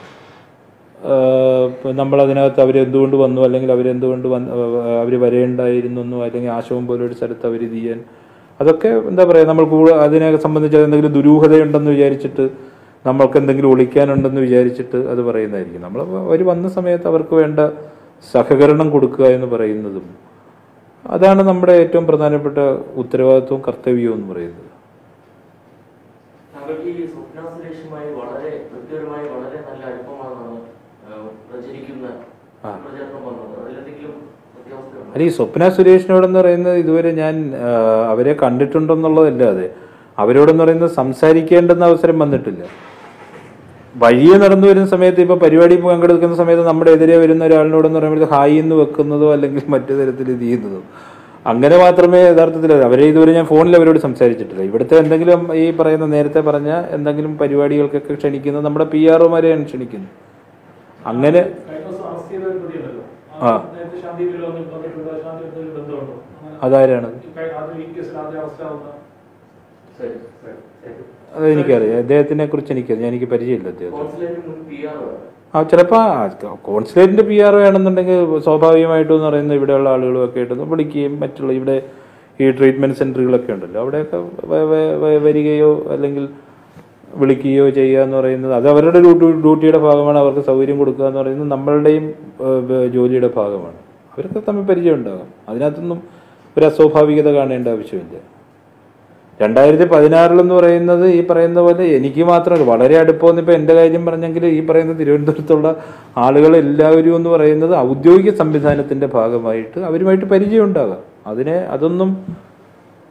നമ്മൾ അതിനകത്ത് അവരെന്തുകൊണ്ട് വന്നു അല്ലെങ്കിൽ അവരെന്തുകൊണ്ട് വന്ന് അവർ വരേണ്ടായിരുന്നു എന്നോ അല്ലെങ്കിൽ ആശവും പോലെ ഒരു സ്ഥലത്ത് അവർ ഇത് ചെയ്യാൻ അതൊക്കെ എന്താ പറയുക നമ്മൾ കൂടെ അതിനെ സംബന്ധിച്ച് എന്തെങ്കിലും ദുരൂഹതയുണ്ടെന്ന് വിചാരിച്ചിട്ട് നമ്മൾക്ക് എന്തെങ്കിലും ഒളിക്കാനുണ്ടെന്ന് വിചാരിച്ചിട്ട് അത് പറയുന്നതായിരിക്കും നമ്മൾ അവർ വന്ന സമയത്ത് അവർക്ക് വേണ്ട സഹകരണം കൊടുക്കുക എന്ന് പറയുന്നതും അതാണ് നമ്മുടെ ഏറ്റവും പ്രധാനപ്പെട്ട ഉത്തരവാദിത്വവും കർത്തവ്യവും എന്ന് പറയുന്നത് താങ്കൾക്ക് ഈ സ്വപ്ന സുരേഷുമായി വളരെ വ്യക്തിപരമായി വളരെ നല്ല അടുപ്പമാണെന്നാണ് ആ, പ്രചരിക്കുന്ന ആ. പ്രചരണം വന്നത് അതിലെന്തെങ്കിലും സത്യാവസ്ഥയുണ്ടോ അല്ല ഈ സ്വപ്ന സുരേഷിനോടെന്ന് പറയുന്നത് ഇതുവരെ ഞാൻ ആ, അവരെ കണ്ടിട്ടുണ്ടെന്നുള്ളതല്ലാതെ അവരോടെന്ന് പറയുന്നത് സംസാരിക്കേണ്ടെന്ന അവസരം വന്നിട്ടില്ല വഴിയെ നടന്നു വരുന്ന സമയത്ത് ഇപ്പൊ പരിപാടി പങ്കെടുക്കുന്ന സമയത്ത് നമ്മുടെ എതിരെ വരുന്ന ഒരാളിനോടെന്ന് പറയുമ്പോൾ ഹായ് എന്ന് വെക്കുന്നതോ അല്ലെങ്കിൽ മറ്റു തരത്തിൽ ഇത് ചെയ്യുന്നതോ അങ്ങനെ മാത്രമേ യഥാർത്ഥത്തിൽ അവരെ ഇതുവരെ ഞാൻ ഫോണിൽ അവരോട് സംസാരിച്ചിട്ടില്ല ഇവിടുത്തെ എന്തെങ്കിലും ഈ പറയുന്ന നേരത്തെ പറഞ്ഞ എന്തെങ്കിലും പരിപാടികൾക്കൊക്കെ ക്ഷണിക്കുന്നത് നമ്മുടെ പി ആർഒമാരെയാണ് ക്ഷണിക്കുന്നത് അങ്ങനെ കഴിഞ്ഞ ദിവസം അറസ്റ്റ് ചെയ്ത ഒരു പ്രതിയുണ്ടല്ലോ ആ. നേരത്തെ ശാന്തിയിൽ വന്ന് വന്നിട്ടുണ്ട് ശാന്തി എന്തെങ്കിലും ബന്ധമുണ്ടോ അങ്ങനെ അതാരാണ് ഈ കഴി- അത് ഈ കേസിൽ ആദ്യം അറസ്റ്റ് ആവുന്ന ശരി ശരി അത് എനിക്കറിയാം അദ്ദേഹത്തിനെ കുറിച്ച് എനിക്കറിയാം ഞാൻ എനിക്ക് പരിചയമില്ല അദ്ദേഹത്തെ കോൺസുലേറ്റ് മുൻ പി ആർ ആ ചിലപ്പോൾ കോൺസുലേറ്റിന്റെ പി ആർ ആണെന്നുണ്ടെങ്കിൽ സ്വാഭാവികമായിട്ടും എന്ന് പറയുന്നത് ഇവിടെയുള്ള ആളുകളും ഒക്കെ ആയിട്ട് ഒന്ന് വിളിക്കുകയും മറ്റുള്ള ഇവിടെ ഈ ട്രീറ്റ്മെന്റ് സെന്ററുകളൊക്കെ ഉണ്ടല്ലോ അവിടെയൊക്കെ വ- വ- വ- വരികയോ അല്ലെങ്കിൽ വിളിക്കുകയോ ചെയ്യുക എന്ന് പറയുന്നത് അത് അവരുടെ ഡ്യൂട്ടി ഡ്യൂട്ടിയുടെ ഭാഗമാണ് അവർക്ക് സൗകര്യം കൊടുക്കുക എന്ന് പറയുന്നത് നമ്മളുടെയും ഏഹ്, വ- ജോലിയുടെ ഭാഗമാണ് അവർക്ക് തമ്മിൽ പരിചയം ഉണ്ടാകാം അതിനകത്തൊന്നും ഒരു അസ്വാഭാവികത കാണേണ്ട ആവശ്യമില്ല രണ്ടായിരത്തി പതിനാറിലെന്ന് പറയുന്നത് ഈ പറയുന്ന പോലെ എനിക്ക് മാത്രമല്ല വളരെ അടുപ്പമെന്ന് ഇപ്പൊ എന്റെ കാര്യം പറഞ്ഞെങ്കിൽ ഈ പറയുന്ന തിരുവനന്തപുരത്തുള്ള ആളുകൾ എല്ലാവരും എന്ന് പറയുന്നത് ഔദ്യോഗിക സംവിധാനത്തിന്റെ ഭാഗമായിട്ട് അവരുമായിട്ട് പരിചയം ഉണ്ടാകാം അതിനെ അതൊന്നും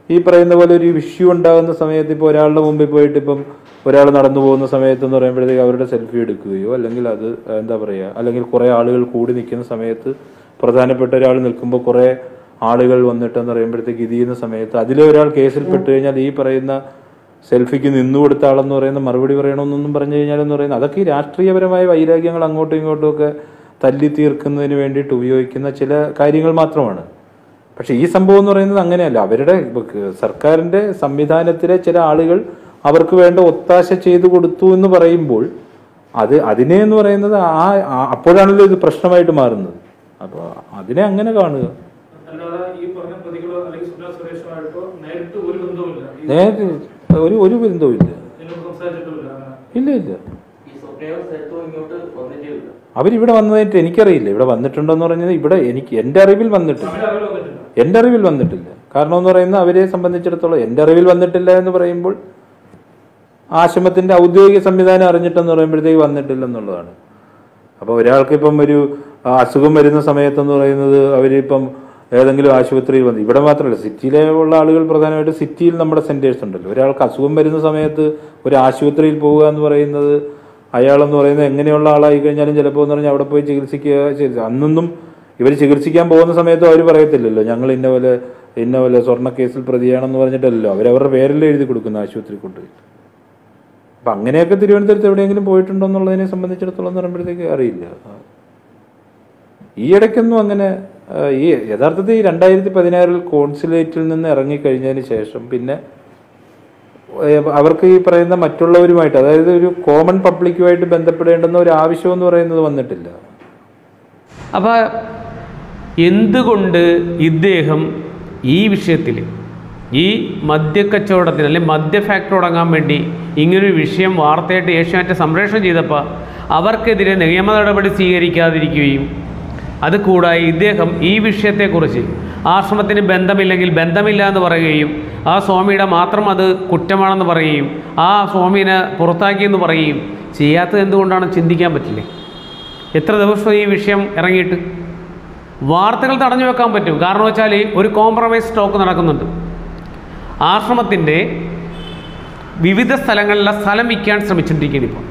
ഈ പറയുന്ന പോലെ ഒരു ഇഷ്യൂ ഉണ്ടാകുന്ന സമയത്ത് ഇപ്പോൾ ഒരാളുടെ മുമ്പിൽ പോയിട്ട് ഇപ്പം ഒരാൾ നടന്നു പോകുന്ന സമയത്ത് എന്ന് പറയുമ്പോഴത്തേക്ക് അവരുടെ സെൽഫി എടുക്കുകയോ അല്ലെങ്കിൽ അത് എന്താ പറയുക അല്ലെങ്കിൽ കുറേ ആളുകൾ കൂടി നിൽക്കുന്ന സമയത്ത് പ്രധാനപ്പെട്ട ഒരാൾ നിൽക്കുമ്പോൾ കുറേ ആളുകൾ വന്നിട്ടെന്ന് പറയുമ്പോഴത്തേക്ക് ഇത് ചെയ്യുന്ന സമയത്ത് അതിലെ ഒരാൾ കേസിൽ പെട്ട് കഴിഞ്ഞാൽ ഈ പറയുന്ന സെൽഫിക്ക് നിന്നു കൊടുത്ത ആളെന്ന് പറയുന്ന മറുപടി പറയണമെന്നൊന്നും പറഞ്ഞു കഴിഞ്ഞാലെന്ന് പറയുന്നത് അതൊക്കെ ഈ രാഷ്ട്രീയപരമായ വൈരാഗ്യങ്ങൾ അങ്ങോട്ടും ഇങ്ങോട്ടും ഒക്കെ തല്ലി തീർക്കുന്നതിന് വേണ്ടിയിട്ട് ഉപയോഗിക്കുന്ന ചില കാര്യങ്ങൾ മാത്രമാണ് പക്ഷെ ഈ സംഭവം എന്ന് പറയുന്നത് അങ്ങനെയല്ല അവരുടെ ഇപ്പൊ ക- സർക്കാരിന്റെ സംവിധാനത്തിലെ ചില ആളുകൾ അവർക്ക് വേണ്ട ഒത്താശ ചെയ്തു കൊടുത്തു എന്ന് പറയുമ്പോൾ അത് അതിനെ എന്ന് പറയുന്നത് ആ ആ- അപ്പോഴാണല്ലോ ഇത് പ്രശ്നമായിട്ട് മാറുന്നത് അപ്പോൾ അതിനെ അങ്ങനെ കാണുക അല്ലാതെ ഈ പറഞ്ഞ പ്രതികളോ അല്ലെങ്കിൽ സുജാ സുരേഷുമായിട്ടോ നേരിട്ട് ഒരു ബന്ധവുമില്ല ഈ നേരെ ഒരു ഒരു ബന്ധവും ഇല്ല നിങ്ങൾ സംസാരിച്ചിട്ടുമില്ല അങ്ങനെ ഇല്ല ഇല്ല ഈ സ്വപ്നയോ സ്ഥലത്തോ ഇങ്ങോട്ട് വന്നിട്ടേയില്ല അവരിവിടെ വന്നതായിട്ട് എനിക്കറിയില്ല ഇവിടെ വന്നിട്ടുണ്ടോ എന്ന് പറഞ്ഞത് ഇവിടെ എനിക്ക് എൻ്റെ അറിവിൽ വന്നിട്ടില്ല അവരുടെ അറിവിൽ വന്നിട്ടില്ല എൻ്റെ അറിവിൽ വന്നിട്ടില്ല കാരണം എന്ന് പറയുന്നത് അവരെ സംബന്ധിച്ചിടത്തോളം എൻ്റെ അറിവിൽ വന്നിട്ടില്ല എന്ന് പറയുമ്പോൾ ആശ്രമത്തിന്റെ ഔദ്യോഗിക സംവിധാനം അറിഞ്ഞിട്ടെന്ന് പറയുമ്പോഴത്തേക്ക് വന്നിട്ടില്ല എന്നുള്ളതാണ് അപ്പോൾ ഒരാൾക്ക് ഇപ്പം ഒരു ആ, അസുഖം വരുന്ന സമയത്തെന്ന് പറയുന്നത് അവരിപ്പം ഏതെങ്കിലും ആശുപത്രിയിൽ വന്ന് ഇവിടെ മാത്രമല്ല സിറ്റിയിലെ ഉള്ള ആളുകൾ പ്രധാനമായിട്ട് സിറ്റിയിൽ നമ്മുടെ സെന്റേഴ്സ് ഉണ്ടല്ലോ ഒരാൾക്ക് അസുഖം വരുന്ന സമയത്ത് ഒരു ആശുപത്രിയിൽ പോവുക എന്ന് പറയുന്നത് അയാളെന്ന് പറയുന്നത് എങ്ങനെയുള്ള ആളായി കഴിഞ്ഞാലും ചിലപ്പോൾ എന്ന് പറഞ്ഞാൽ അവിടെ പോയി ചികിത്സിക്കുക ചികിത്സ- അന്നൊന്നും ഇവർ ചികിത്സിക്കാൻ പോകുന്ന സമയത്തും അവർ പറയത്തില്ലല്ലോ ഞങ്ങൾ ഇന്ന പോലെ ഇന്ന പോലെ സ്വർണ്ണ കേസിൽ പ്രതിയാണെന്ന് പറഞ്ഞിട്ടല്ലോ അവരവരുടെ പേരിൽ എഴുതി കൊടുക്കുന്ന ആശുപത്രി കൊണ്ടുപോയി അപ്പൊ അങ്ങനെയൊക്കെ തിരുവനന്തപുരത്ത് എവിടെയെങ്കിലും പോയിട്ടുണ്ടോ എന്നുള്ളതിനെ സംബന്ധിച്ചിടത്തോളം എന്ന് പറയുമ്പോഴത്തേക്ക് അറിയില്ല ആ. ഈ ഇടയ്ക്കൊന്നും അങ്ങനെ ആ, ഈ യഥാർത്ഥത്തിൽ ഈ രണ്ടായിരത്തി പതിനാറിൽ കോൺസുലേറ്റിൽ നിന്ന് ഇറങ്ങിക്കഴിഞ്ഞതിന് ശേഷം പിന്നെ ഏ, അവർക്ക് ഈ പറയുന്ന മറ്റുള്ളവരുമായിട്ട് അതായത് ഒരു കോമൺ പബ്ലിക്കുമായിട്ട് ബന്ധപ്പെടേണ്ടുന്ന ഒരു ആവശ്യം എന്ന് പറയുന്നത് വന്നിട്ടില്ല അപ്പോൾ എന്തുകൊണ്ട് ഇദ്ദേഹം ഈ വിഷയത്തിൽ ഈ മദ്യക്കച്ചവടത്തിന് അല്ലെങ്കിൽ മദ്യ ഫാക്ടറി തുടങ്ങാൻ വേണ്ടി ഇങ്ങനൊരു വിഷയം വാർത്തയായിട്ട് ഏഷ്യാനെറ്റ് സംപ്രേഷണം ചെയ്തപ്പോൾ അവർക്കെതിരെ നിയമ നടപടി സ്വീകരിക്കാതിരിക്കുകയും അത് കൂടാതെ ഇദ്ദേഹം ഈ വിഷയത്തെക്കുറിച്ച് ആശ്രമത്തിന് ബന്ധമില്ലെങ്കിൽ ബന്ധമില്ല എന്ന് പറയുകയും ആ സ്വാമിയുടെ മാത്രം അത് കുറ്റമാണെന്ന് പറയുകയും ആ സ്വാമീനെ പുറത്താക്കിയെന്ന് പറയുകയും ചെയ്യാത്തത് എന്തുകൊണ്ടാണ് ചിന്തിക്കാൻ പറ്റില്ലേ എത്ര ദിവസം ഈ വിഷയം ഇറങ്ങിയിട്ട് വാർത്തകൾ തടഞ്ഞു വെക്കാൻ പറ്റും കാരണം വെച്ചാൽ ഒരു കോംപ്രമൈസ് സ്റ്റോക്ക് നടക്കുന്നുണ്ട് ആശ്രമത്തിൻ്റെ വിവിധ സ്ഥലങ്ങളിലെ സ്ഥലം വിൽക്കാൻ ശ്രമിച്ചുകൊണ്ടിരിക്കുകയാണ് ഇപ്പോൾ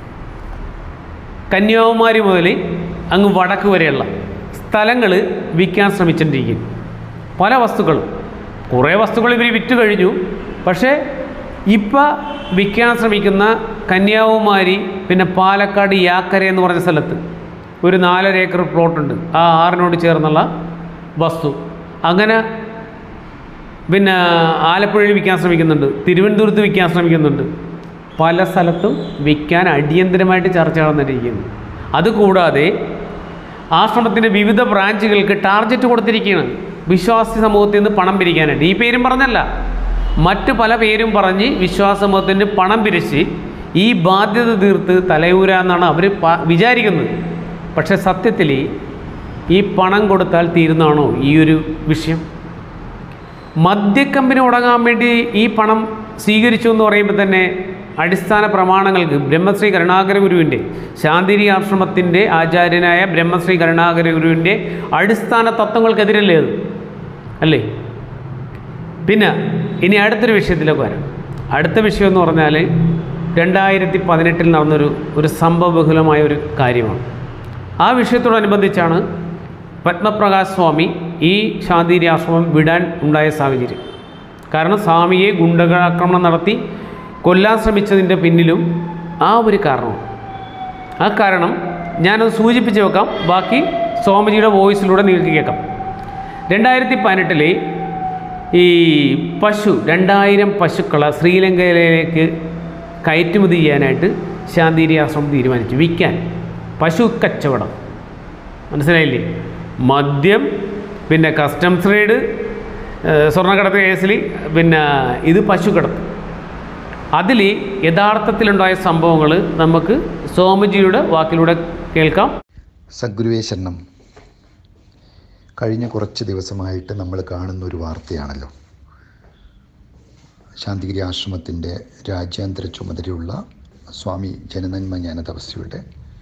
കന്യാകുമാരി മുതൽ അങ്ങ് വടക്ക് വരെയുള്ള സ്ഥലങ്ങൾ വിൽക്കാൻ ശ്രമിച്ചുകൊണ്ടിരിക്കും പല വസ്തുക്കളും കുറേ വസ്തുക്കൾ ഇവർ വിറ്റ് കഴിഞ്ഞു പക്ഷേ ഇപ്പം വിൽക്കാൻ ശ്രമിക്കുന്ന കന്യാകുമാരി പിന്നെ പാലക്കാട് യാക്കര എന്ന് പറഞ്ഞ സ്ഥലത്ത് ഒരു നാലര ഏക്കർ പ്ലോട്ടുണ്ട് ആ ആറിനോട് ചേർന്നുള്ള വസ്തു അങ്ങനെ പിന്നെ ആലപ്പുഴയിൽ വിൽക്കാൻ ശ്രമിക്കുന്നുണ്ട് തിരുവനന്തപുരത്ത് വിൽക്കാൻ ശ്രമിക്കുന്നുണ്ട് പല സ്ഥലത്തും വിൽക്കാൻ അടിയന്തരമായിട്ട് ചർച്ച നടന്നിരിക്കുന്നു അതുകൂടാതെ ആശ്രമത്തിൻ്റെ വിവിധ ബ്രാഞ്ചുകൾക്ക് ടാർഗറ്റ് കൊടുത്തിരിക്കുകയാണ് വിശ്വാസി സമൂഹത്തിൽ നിന്ന് പണം പിരിക്കാനായിട്ട് ഈ പേരും പറഞ്ഞല്ല മറ്റ് പല പേരും പറഞ്ഞ് വിശ്വാസ സമൂഹത്തിന് പണം പിരിച്ച് ഈ ബാധ്യത തീർത്ത് തലയൂരാന്നാണ് അവർ വിചാരിക്കുന്നത് പക്ഷേ സത്യത്തിൽ ഈ പണം കൊടുത്താൽ തീരുന്നതാണോ ഈ ഒരു വിഷയം മദ്യക്കമ്പനി തുടങ്ങാൻ വേണ്ടി ഈ പണം സ്വീകരിച്ചു എന്ന് പറയുമ്പോൾ തന്നെ അടിസ്ഥാന പ്രമാണങ്ങൾക്ക് ബ്രഹ്മശ്രീ കരുണാകര ഗുരുവിൻ്റെ ശാന്തിരി ആശ്രമത്തിൻ്റെ ആചാര്യനായ ബ്രഹ്മശ്രീ കരുണാകര ഗുരുവിൻ്റെ അടിസ്ഥാന തത്വങ്ങൾക്കെതിരല്ലേ അത് അല്ലേ പിന്നെ ഇനി അടുത്തൊരു വിഷയത്തിലേക്ക് വരാം അടുത്ത വിഷയം എന്ന് പറഞ്ഞാൽ രണ്ടായിരത്തി പതിനെട്ടിൽ നടന്നൊരു ഒരു സംഭവബഹുലമായ ഒരു കാര്യമാണ് ആ വിഷയത്തോടനുബന്ധിച്ചാണ് പത്മപ്രകാശ് സ്വാമി ഈ ശാന്തിരി ആശ്രമം വിടാൻ ഉണ്ടായ സാഹചര്യം കാരണം സ്വാമിയെ ഗുണ്ടകളാക്രമണം നടത്തി കൊല്ലാൻ ശ്രമിച്ചതിൻ്റെ പിന്നിലും ആ ഒരു കാരണമാണ് ആ കാരണം ഞാനത് സൂചിപ്പിച്ച് വെക്കാം ബാക്കി സ്വാമിജിയുടെ വോയിസിലൂടെ നിങ്ങൾക്ക് കേൾക്കാം രണ്ടായിരത്തി പതിനെട്ടിലെ ഈ പശു രണ്ടായിരം പശുക്കളെ ശ്രീലങ്കയിലേക്ക് കയറ്റുമതി ചെയ്യാനായിട്ട് ശാന്തിരി ആശ്രമം തീരുമാനിച്ചു വിൽക്കാൻ പശു കച്ചവടം മനസ്സിലായില്ലേ മദ്യം പിന്നെ കസ്റ്റംസ് റെയ്ഡ് ഏഹ് സ്വർണ്ണക്കടത്ത് കേസിൽ പിന്നെ ഇത് പശുക്കടത്ത് അതിൽ യഥാർത്ഥത്തിലുണ്ടായ സംഭവങ്ങൾ നമുക്ക് സോമജിയുടെ വാക്കിലൂടെ കേൾക്കാം സദ്ഗുരുവേ ശരണം കഴിഞ്ഞ കുറച്ച് ദിവസമായിട്ട് നമ്മൾ കാണുന്ന ഒരു വാർത്തയാണല്ലോ ശാന്തിഗിരി ആശ്രമത്തിൻ്റെ രാജ്യാന്തര ചുമതലയുള്ള സ്വാമി ജനനന്മ ജ്ഞാന തപസ്യയുടെ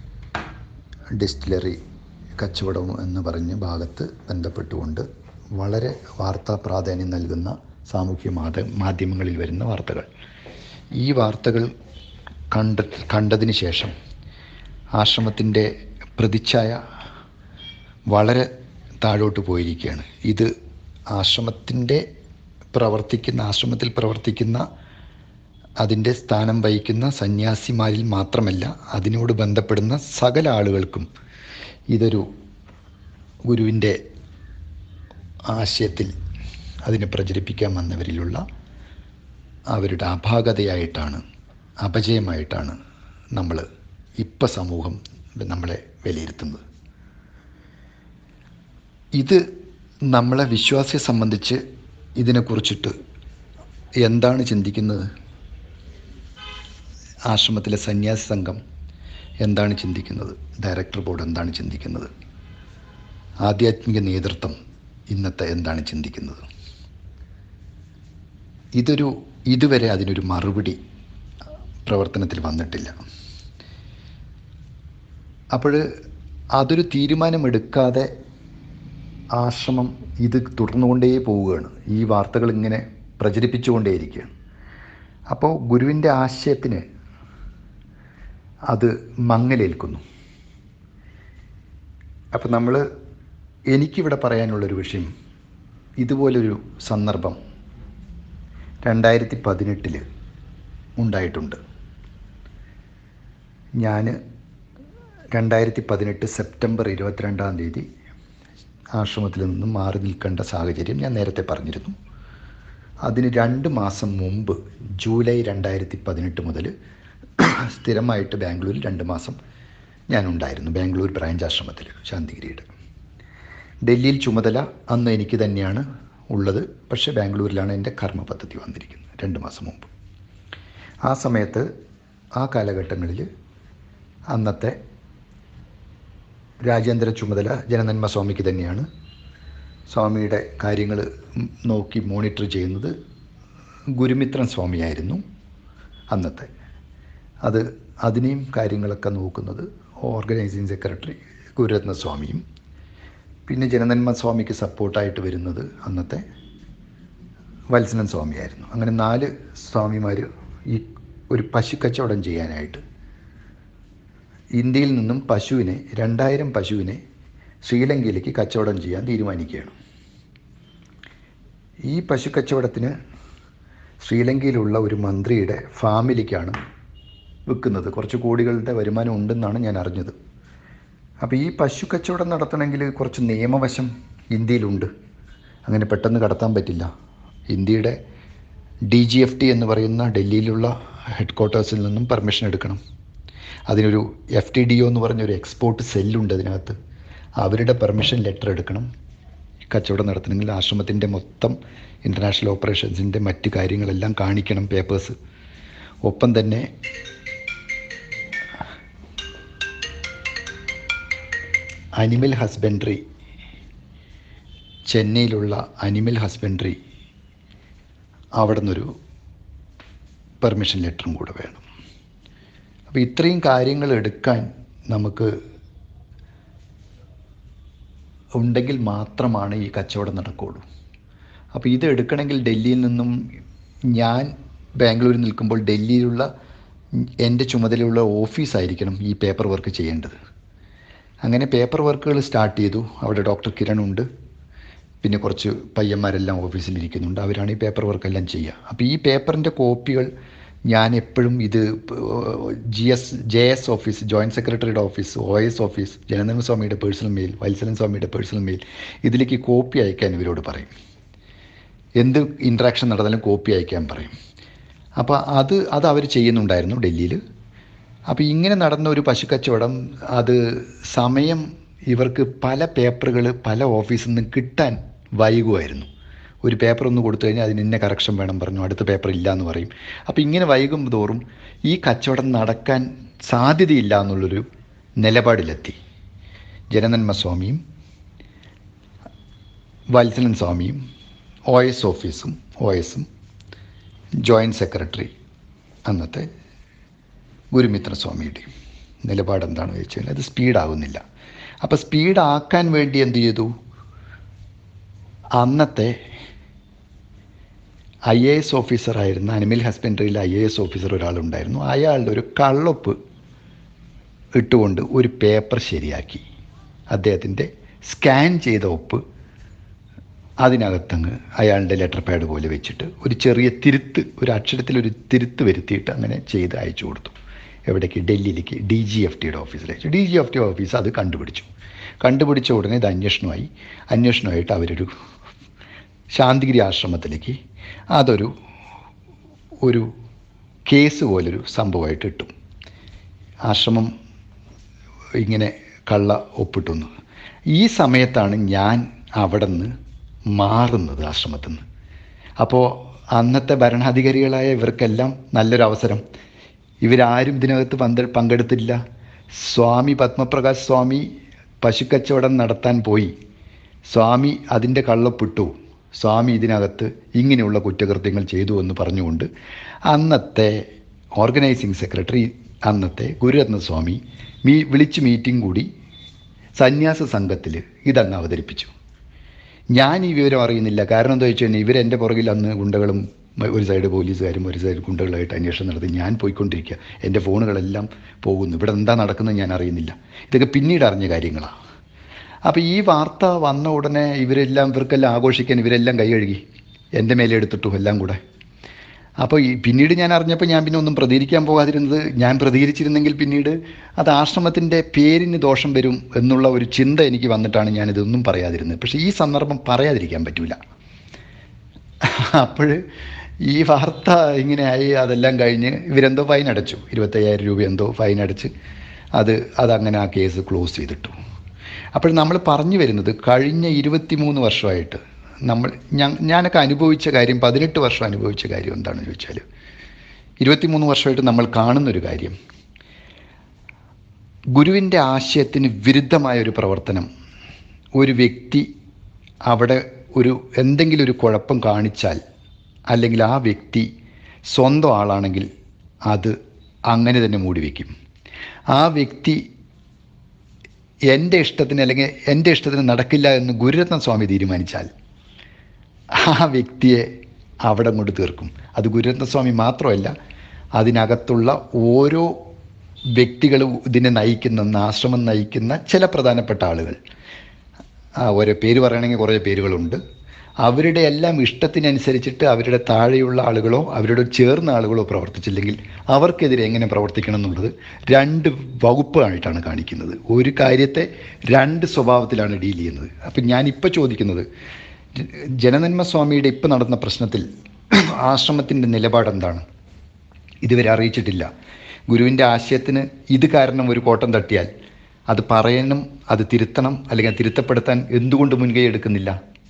ഡിസ്റ്റിലറി കച്ചവടം എന്ന് പറഞ്ഞ് ഭാഗത്ത് ബന്ധപ്പെട്ടുകൊണ്ട് വളരെ വാർത്താ പ്രാധാന്യം നൽകുന്ന സാമൂഹ്യ മാധ മാധ്യമങ്ങളിൽ വരുന്ന വാർത്തകൾ ഈ വാർത്തകൾ കണ്ട കണ്ടതിന് ശേഷം ആശ്രമത്തിൻ്റെ പ്രതിച്ഛായ വളരെ താഴോട്ട് പോയിരിക്കുകയാണ് ഇത് ആശ്രമത്തിൻ്റെ പ്രവർത്തിക്കുന്ന ആശ്രമത്തിൽ പ്രവർത്തിക്കുന്ന അതിൻ്റെ സ്ഥാനം വഹിക്കുന്ന സന്യാസിമാരിൽ മാത്രമല്ല അതിനോട് ബന്ധപ്പെടുന്ന സകല ആളുകൾക്കും ഇതൊരു ഗുരുവിൻ്റെ ആശയത്തിൽ അതിനെ പ്രചരിപ്പിക്കാൻ വന്നവരിലുള്ള അവരുടെ അപാകതയായിട്ടാണ് അപജയമായിട്ടാണ് നമ്മൾ ഇപ്പം സമൂഹം നമ്മളെ വിലയിരുത്തുന്നത് ഇത് നമ്മളെ വിശ്വാസിയെ സംബന്ധിച്ച് ഇതിനെക്കുറിച്ചിട്ട് എന്താണ് ചിന്തിക്കുന്നത് ആശ്രമത്തിലെ സന്യാസി സംഘം എന്താണ് ചിന്തിക്കുന്നത് ഡയറക്ടർ ബോർഡ് എന്താണ് ചിന്തിക്കുന്നത് ആധ്യാത്മിക നേതൃത്വം ഇന്നത്തെ എന്താണ് ചിന്തിക്കുന്നത് ഇതൊരു ഇതുവരെ അതിനൊരു മറുപടി പ്രവർത്തനത്തിൽ വന്നിട്ടില്ല അപ്പോൾ അതൊരു തീരുമാനമെടുക്കാതെ ആശ്രമം ഇത് തുടർന്നുകൊണ്ടേ പോവുകയാണ് ഈ വാർത്തകൾ ഇങ്ങനെ പ്രചരിപ്പിച്ചുകൊണ്ടേയിരിക്കുകയാണ് അപ്പോൾ ഗുരുവിൻ്റെ ആശയത്തിന് അത് മങ്ങലേൽക്കുന്നു അപ്പോൾ നമ്മൾ എനിക്കിവിടെ പറയാനുള്ളൊരു വിഷയം ഇതുപോലൊരു സന്ദർഭം രണ്ടായിരത്തി പതിനെട്ടിൽ ഉണ്ടായിട്ടുണ്ട് ഞാൻ രണ്ടായിരത്തി പതിനെട്ട് സെപ്റ്റംബർ ഇരുപത്തിരണ്ടാം തീയതി ആശ്രമത്തിൽ നിന്നും മാറി നിൽക്കേണ്ട സാഹചര്യം ഞാൻ നേരത്തെ പറഞ്ഞിരുന്നു അതിന് രണ്ട് മാസം മുമ്പ് ജൂലൈ രണ്ടായിരത്തി പതിനെട്ട് മുതൽ സ്ഥിരമായിട്ട് ബാംഗ്ലൂരിൽ രണ്ട് മാസം ഞാനുണ്ടായിരുന്നു ബാംഗ്ലൂർ ബ്രാഞ്ച് ആശ്രമത്തിൽ ശാന്തിഗിരിയുടെ ഡൽഹിയിൽ ചുമതല അന്ന് എനിക്ക് തന്നെയാണ് ഉള്ളത് പക്ഷേ ബാംഗ്ലൂരിലാണ് എൻ്റെ കർമ്മ പദ്ധതി വന്നിരിക്കുന്നത് രണ്ട് മാസം മുമ്പ് ആ സമയത്ത് ആ കാലഘട്ടങ്ങളിൽ അന്നത്തെ രാജ്യാന്തര ചുമതല ജനനന്മ സ്വാമിക്ക് തന്നെയാണ് സ്വാമിയുടെ കാര്യങ്ങൾ നോക്കി മോണിറ്റർ ചെയ്യുന്നത് ഗുരുമിത്രൻ സ്വാമിയായിരുന്നു അന്നത്തെ അത് അതിനെയും കാര്യങ്ങളൊക്കെ നോക്കുന്നത് ഓർഗനൈസിങ് സെക്രട്ടറി ഗുരുരത്ന സ്വാമിയും പിന്നെ ജനനന്മ സ്വാമിക്ക് സപ്പോർട്ടായിട്ട് വരുന്നത് അന്നത്തെ വത്സനൻ സ്വാമിയായിരുന്നു അങ്ങനെ നാല് സ്വാമിമാർ ഈ ഒരു പശു കച്ചവടം ചെയ്യാനായിട്ട് ഇന്ത്യയിൽ നിന്നും പശുവിനെ രണ്ടായിരം പശുവിനെ ശ്രീലങ്കയിലേക്ക് കച്ചവടം ചെയ്യാൻ തീരുമാനിക്കുകയാണ് ഈ പശു കച്ചവടത്തിന് ശ്രീലങ്കയിലുള്ള ഒരു മന്ത്രിയുടെ ഫാമിലിക്കാണ് വിൽക്കുന്നത് കുറച്ച് കോടികളുടെ വരുമാനം ഉണ്ടെന്നാണ് ഞാൻ അറിഞ്ഞത് അപ്പോൾ ഈ പശു കച്ചവടം നടത്തണമെങ്കിൽ കുറച്ച് നിയമവശം ഇന്ത്യയിലുണ്ട് അങ്ങനെ പെട്ടെന്ന് കടത്താൻ പറ്റില്ല ഇന്ത്യയുടെ ഡി ജി എഫ് ടി എന്ന് പറയുന്ന ഡൽഹിയിലുള്ള ഹെഡ് ക്വാർട്ടേഴ്സിൽ നിന്നും പെർമിഷൻ എടുക്കണം അതിനൊരു എഫ് ടി ഡി ഒ എന്ന് പറഞ്ഞൊരു എക്സ്പോർട്ട് സെല്ലുണ്ട് അതിനകത്ത് അവരുടെ പെർമിഷൻ ലെറ്റർ എടുക്കണം കച്ചവടം നടത്തണമെങ്കിൽ ആശ്രമത്തിൻ്റെ മൊത്തം ഇൻ്റർനാഷണൽ ഓപ്പറേഷൻസിൻ്റെ മറ്റ് കാര്യങ്ങളെല്ലാം കാണിക്കണം പേപ്പേഴ്സ് ഒപ്പം തന്നെ അനിമൽ ഹസ്ബൻഡറി ചെന്നൈയിലുള്ള അനിമൽ ഹസ്ബൻഡറി അവിടെ നിന്നൊരു പെർമിഷൻ ലെറ്ററും കൂടെ വേണം അപ്പോൾ ഇത്രയും കാര്യങ്ങൾ എടുക്കാൻ നമുക്ക് ഉണ്ടെങ്കിൽ മാത്രമാണ് ഈ കച്ചവടം നടക്കുകയുള്ളൂ അപ്പോൾ ഇത് എടുക്കണമെങ്കിൽ ഡൽഹിയിൽ നിന്നും ഞാൻ ബാംഗ്ലൂരിൽ നിൽക്കുമ്പോൾ ഡൽഹിയിലുള്ള എൻ്റെ ചുമതലയുള്ള ഓഫീസായിരിക്കണം ഈ പേപ്പർ വർക്ക് ചെയ്യേണ്ടത് അങ്ങനെ പേപ്പർ വർക്കുകൾ സ്റ്റാർട്ട് ചെയ്തു അവിടെ ഡോക്ടർ കിരൺ ഉണ്ട് പിന്നെ കുറച്ച് പയ്യന്മാരെല്ലാം ഓഫീസിലിരിക്കുന്നുണ്ട് അവരാണ് ഈ പേപ്പർ വർക്കെല്ലാം ചെയ്യുക അപ്പോൾ ഈ പേപ്പറിൻ്റെ കോപ്പികൾ ഞാൻ എപ്പോഴും ഇത് G S J S office joint സെക്രട്ടറിയുടെ office O S office Janananda സ്വാമിയുടെ പേഴ്സണൽ മെയിൽ വത്സലൻ സ്വാമിയുടെ പേഴ്സണൽ മെയിൽ ഇതിലേക്ക് കോപ്പി അയക്കാൻ ഇവരോട് പറയും എന്ത് ഇൻട്രാക്ഷൻ നടന്നാലും കോപ്പി അയക്കാൻ പറയും അപ്പോൾ അത് അത് അവർ ചെയ്യുന്നുണ്ടായിരുന്നു ഡൽഹിയിൽ അപ്പോൾ ഇങ്ങനെ നടന്ന ഒരു പശുക്കച്ചവടം അത് സമയം ഇവർക്ക് പല പേപ്പറുകൾ പല ഓഫീസിൽ നിന്ന് കിട്ടാൻ വൈകുമായിരുന്നു ഒരു പേപ്പർ ഒന്ന് കൊടുത്തു കഴിഞ്ഞാൽ അതിന് ഇന്ന കറക്ഷൻ വേണം പറഞ്ഞു അടുത്ത പേപ്പർ ഇല്ല എന്ന് പറയും അപ്പോൾ ഇങ്ങനെ വൈകും തോറും ഈ കച്ചവടം നടക്കാൻ സാധ്യതയില്ല എന്നുള്ളൊരു നിലപാടിലെത്തി ജനനന്മ സ്വാമിയും വത്സലൻ സ്വാമിയും ഒ എസ് ഓഫീസും ഒ എസും ജോയിൻറ്റ് സെക്രട്ടറി അന്നത്തെ ഗുരുമിത്ര സ്വാമിയുടെയും നിലപാട് എന്താണെന്ന് വെച്ച് കഴിഞ്ഞാൽ അത് സ്പീഡാകുന്നില്ല അപ്പോൾ സ്പീഡാക്കാൻ വേണ്ടി എന്ത് ചെയ്തു അന്നത്തെ ഐ എ എസ് ഓഫീസറായിരുന്ന അനിമൽ ഹസ്ബൻഡറിയിലെ ഐ എ എസ് ഓഫീസർ ഒരാളുണ്ടായിരുന്നു അയാളുടെ ഒരു കള്ളൊപ്പ് ഇട്ടുകൊണ്ട് ഒരു പേപ്പർ ശരിയാക്കി അദ്ദേഹത്തിൻ്റെ സ്കാൻ ചെയ്ത ഒപ്പ് അതിനകത്തങ്ങ് അയാളുടെ ലെറ്റർ പാഡ് പോലെ വെച്ചിട്ട് ഒരു ചെറിയ തിരുത്ത് ഒരു അക്ഷരത്തിൽ ഒരു തിരുത്ത് വരുത്തിയിട്ട് അങ്ങനെ ചെയ്ത് അയച്ചു കൊടുത്തു എവിടേക്ക് ഡൽഹിയിലേക്ക് ഡി ജി എഫ് ടിയുടെ ഓഫീസിൽ അയച്ചു D G F T office അത് കണ്ടുപിടിച്ചു കണ്ടുപിടിച്ച ഉടനെ ഇത് അന്വേഷണമായി അന്വേഷണമായിട്ട് അവരൊരു ശാന്തിഗിരി ആശ്രമത്തിലേക്ക് അതൊരു ഒരു കേസ് പോലൊരു സംഭവമായിട്ട് ഇട്ടു ആശ്രമം ഇങ്ങനെ കള്ള ഒപ്പിട്ടുന്നു ഈ സമയത്താണ് ഞാൻ അവിടെ നിന്ന് മാറുന്നത് ആശ്രമത്തിൽ നിന്ന് അപ്പോൾ അന്നത്തെ ഭരണാധികാരികളായ ഇവർക്കെല്ലാം നല്ലൊരു അവസരം ഇവരാരും ഇതിനകത്ത് പന്ത പങ്കെടുത്തില്ല സ്വാമി പത്മപ്രകാശ് സ്വാമി പശുക്കച്ചവടം നടത്താൻ പോയി സ്വാമി അതിൻ്റെ കള്ളപ്പിട്ടു സ്വാമി ഇതിനകത്ത് ഇങ്ങനെയുള്ള കുറ്റകൃത്യങ്ങൾ ചെയ്തു എന്ന് പറഞ്ഞുകൊണ്ട് അന്നത്തെ ഓർഗനൈസിങ് സെക്രട്ടറി അന്നത്തെ ഗുരുരത്ന സ്വാമി മീ വിളിച്ച് മീറ്റിംഗ് കൂടി സന്യാസ സംഘത്തിൽ ഇതങ്ങ് അവതരിപ്പിച്ചു ഞാൻ ഈ വിവരം അറിയുന്നില്ല കാരണം എന്താ വെച്ച് കഴിഞ്ഞാൽ ഇവരെൻ്റെ പുറകിൽ അന്ന് ഗുണ്ടകളും മ- ഒരു സൈഡ് പോലീസുകാരും ഒരു സൈഡ് ഗുണ്ടകളായിട്ട് അന്വേഷണം നടത്തി ഞാൻ പോയിക്കൊണ്ടിരിക്കുക എൻ്റെ ഫോണുകളെല്ലാം പോകുന്നു ഇവിടെ എന്താ നടക്കുന്നത് ഞാൻ അറിയുന്നില്ല ഇതൊക്കെ പിന്നീട് അറിഞ്ഞ കാര്യങ്ങളാണ് അപ്പോൾ ഈ വാർത്ത വന്ന ഉടനെ ഇവരെല്ലാം ഇവർക്കെല്ലാം ആഘോഷിക്കാൻ ഇവരെല്ലാം കൈ കഴുകി എൻ്റെ മേലെ എടുത്തിട്ടു എല്ലാം കൂടെ അപ്പോൾ ഈ പിന്നീട് ഞാൻ അറിഞ്ഞപ്പോൾ ഞാൻ പിന്നെ ഒന്നും പ്രതികരിക്കാൻ പോകാതിരുന്നത് ഞാൻ പ്രതികരിച്ചിരുന്നെങ്കിൽ പിന്നീട് അത് ആശ്രമത്തിൻ്റെ പേരിന് ദോഷം വരും എന്നുള്ള ഒരു ചിന്ത എനിക്ക് വന്നിട്ടാണ് ഞാനിതൊന്നും പറയാതിരുന്നത് പക്ഷേ ഈ സന്ദർഭം പറയാതിരിക്കാൻ പറ്റൂല അപ്പോൾ ഈ വാർത്ത ഇങ്ങനെയായി അതെല്ലാം കഴിഞ്ഞ് ഇവരെന്തോ ഫൈൻ അടച്ചു ഇരുപത്തയ്യായിരം രൂപ എന്തോ ഫൈൻ അടച്ച് അത് അതങ്ങനെ ആ കേസ് ക്ലോസ് ചെയ്തിട്ടു അപ്പോൾ നമ്മൾ പറഞ്ഞു വരുന്നത് കഴിഞ്ഞ ഇരുപത്തിമൂന്ന് വർഷമായിട്ട് നമ്മൾ ഞാൻ ഞാനൊക്കെ അനുഭവിച്ച കാര്യം പതിനെട്ട് വർഷം അനുഭവിച്ച കാര്യം എന്താണെന്ന് ചോദിച്ചാൽ ഇരുപത്തിമൂന്ന് വർഷമായിട്ട് നമ്മൾ കാണുന്നൊരു കാര്യം ഗുരുവിൻ്റെ ആശയത്തിന് വിരുദ്ധമായ ഒരു പ്രവർത്തനം ഒരു വ്യക്തി അവിടെ ഒരു എന്തെങ്കിലും ഒരു കുഴപ്പം കാണിച്ചാൽ അല്ലെങ്കിൽ ആ വ്യക്തി സ്വന്തം ആളാണെങ്കിൽ അത് അങ്ങനെ തന്നെ മൂടി വയ്ക്കും ആ വ്യക്തി എൻ്റെ ഇഷ്ടത്തിന് അല്ലെങ്കിൽ എൻ്റെ ഇഷ്ടത്തിന് നടക്കില്ല എന്ന് ഗുരുരത്ന സ്വാമി തീരുമാനിച്ചാൽ ആ വ്യക്തിയെ അവിടെ കൊണ്ട് തീർക്കും അത് ഗുരുരത്നസ്വാമി മാത്രമല്ല അതിനകത്തുള്ള ഓരോ വ്യക്തികളും ഇതിനെ നയിക്കുന്ന ആശ്രമം നയിക്കുന്ന ചില പ്രധാനപ്പെട്ട ആളുകൾ ആ ഓരോ പേര് പറയുകയാണെങ്കിൽ കുറേ പേരുകളുണ്ട് അവരുടെ എല്ലാം ഇഷ്ടത്തിനനുസരിച്ചിട്ട് അവരുടെ താഴെയുള്ള ആളുകളോ അവരോട് ചേർന്ന ആളുകളോ പ്രവർത്തിച്ചില്ലെങ്കിൽ അവർക്കെതിരെ എങ്ങനെ പ്രവർത്തിക്കണം എന്നുള്ളത് രണ്ട് വകുപ്പായിട്ടാണ് കാണിക്കുന്നത് ഒരു കാര്യത്തെ രണ്ട് സ്വഭാവത്തിലാണ് ഡീൽ ചെയ്യുന്നത് അപ്പം ഞാനിപ്പോൾ ചോദിക്കുന്നത് ജ- ജനനന്മ സ്വാമിയുടെ ഇപ്പം നടന്ന പ്രശ്നത്തിൽ ആശ്രമത്തിൻ്റെ നിലപാടെന്താണ് ഇതുവരെ അറിയിച്ചിട്ടില്ല ഗുരുവിൻ്റെ ആശയത്തിന് ഇത് കാരണം ഒരു കോട്ടം തട്ടിയാൽ അത് പറയണം അത് തിരുത്തണം അല്ലെങ്കിൽ അത് തിരുത്തപ്പെടുത്താൻ എന്തുകൊണ്ട് മുൻകൈ എടുക്കുന്നില്ല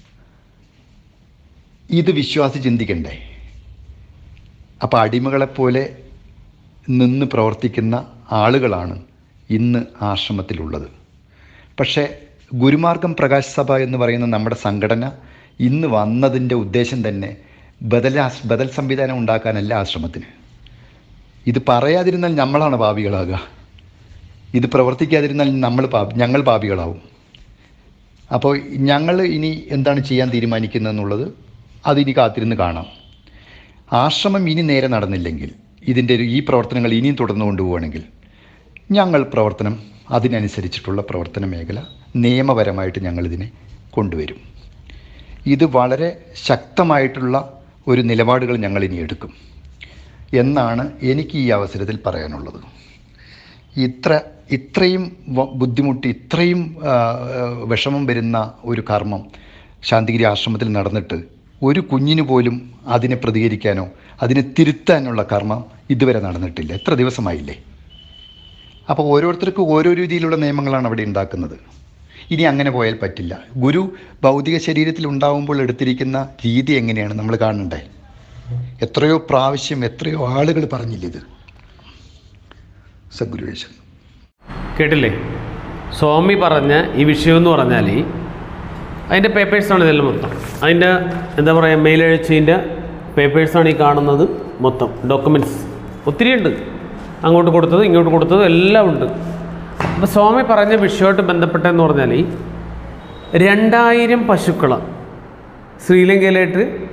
ഇത് വിശ്വാസി ചിന്തിക്കണ്ടേ അപ്പോൾ അടിമകളെപ്പോലെ നിന്ന് പ്രവർത്തിക്കുന്ന ആളുകളാണ് ഇന്ന് ആശ്രമത്തിലുള്ളത് പക്ഷേ ഗുരുമാർഗം പ്രകാശ് സഭ എന്ന് പറയുന്ന നമ്മുടെ സംഘടന ഇന്ന് വന്നതിൻ്റെ ഉദ്ദേശം തന്നെ ബദൽ ആശ്- ബദൽ സംവിധാനം ഉണ്ടാക്കാനല്ല ആശ്രമത്തിന് ഇത് പറയാതിരുന്നാൽ നമ്മളാണ് പാപികളാകുക ഇത് പ്രവർത്തിക്കാതിരുന്നാൽ നമ്മൾ പാപി ഞങ്ങൾ പാപികളാവും അപ്പോൾ ഞങ്ങൾ ഇനി എന്താണ് ചെയ്യാൻ തീരുമാനിക്കുന്നതെന്നുള്ളത് അതിനി കാത്തിരുന്ന് കാണാം ആശ്രമം ഇനി നേരെ നടന്നില്ലെങ്കിൽ ഇതിൻ്റെ ഒരു ഈ പ്രവർത്തനങ്ങൾ ഇനിയും തുടർന്നു കൊണ്ടുപോവുകയാണെങ്കിൽ ഞങ്ങൾ പ്രവർത്തനം അതിനനുസരിച്ചിട്ടുള്ള പ്രവർത്തന മേഖല നിയമപരമായിട്ട് ഞങ്ങളിതിനെ കൊണ്ടുവരും ഇത് വളരെ ശക്തമായിട്ടുള്ള ഒരു നിലപാടുകൾ ഞങ്ങൾ ഇനി എടുക്കും എന്നാണ് എനിക്ക് ഈ അവസരത്തിൽ പറയാനുള്ളത് ഇത്ര ഇത്രയും വ- ബുദ്ധിമുട്ടി ഇത്രയും ആ, ആ, വിഷമം വരുന്ന ഒരു കർമ്മം ശാന്തിഗിരി ആശ്രമത്തിൽ നടന്നിട്ട് ഒരു കുഞ്ഞിന് പോലും അതിനെ പ്രതികരിക്കാനോ അതിനെ തിരുത്താനുള്ള കർമ്മം ഇതുവരെ നടന്നിട്ടില്ല എത്ര ദിവസമായില്ലേ അപ്പോൾ ഓരോരുത്തർക്കും ഓരോ രീതിയിലുള്ള നിയമങ്ങളാണ് അവിടെ ഉണ്ടാക്കുന്നത് ഇനി അങ്ങനെ പോയാൽ പറ്റില്ല ഗുരു ഭൗതിക ശരീരത്തിൽ ഉണ്ടാവുമ്പോൾ എടുത്തിരിക്കുന്ന രീതി എങ്ങനെയാണ് നമ്മൾ കാണണ്ടേ എത്രയോ പ്രാവശ്യം എത്രയോ ആളുകൾ പറഞ്ഞില്ല ഇത് സദ്ഗുരുവേശൻ കേട്ടില്ലേ സ്വാമി പറഞ്ഞ ഈ വിഷയം എന്ന് പറഞ്ഞാൽ അതിൻ്റെ പേപ്പേഴ്സാണ് ഇതെല്ലാം മൊത്തം അതിൻ്റെ എന്താ പറയുക മെയിലെഴുച്ചതിൻ്റെ പേപ്പേഴ്സാണ് ഈ കാണുന്നത് മൊത്തം ഡോക്യുമെൻറ്റ്സ് ഒത്തിരി ഉണ്ട് അങ്ങോട്ട് കൊടുത്തത് ഇങ്ങോട്ട് കൊടുത്തത് എല്ലാം ഉണ്ട് അപ്പോൾ സ്വാമി പറഞ്ഞ വിഷയമായിട്ട് ബന്ധപ്പെട്ടെന്ന് പറഞ്ഞാൽ രണ്ടായിരം പശുക്കൾ ശ്രീലങ്കയിലായിട്ട്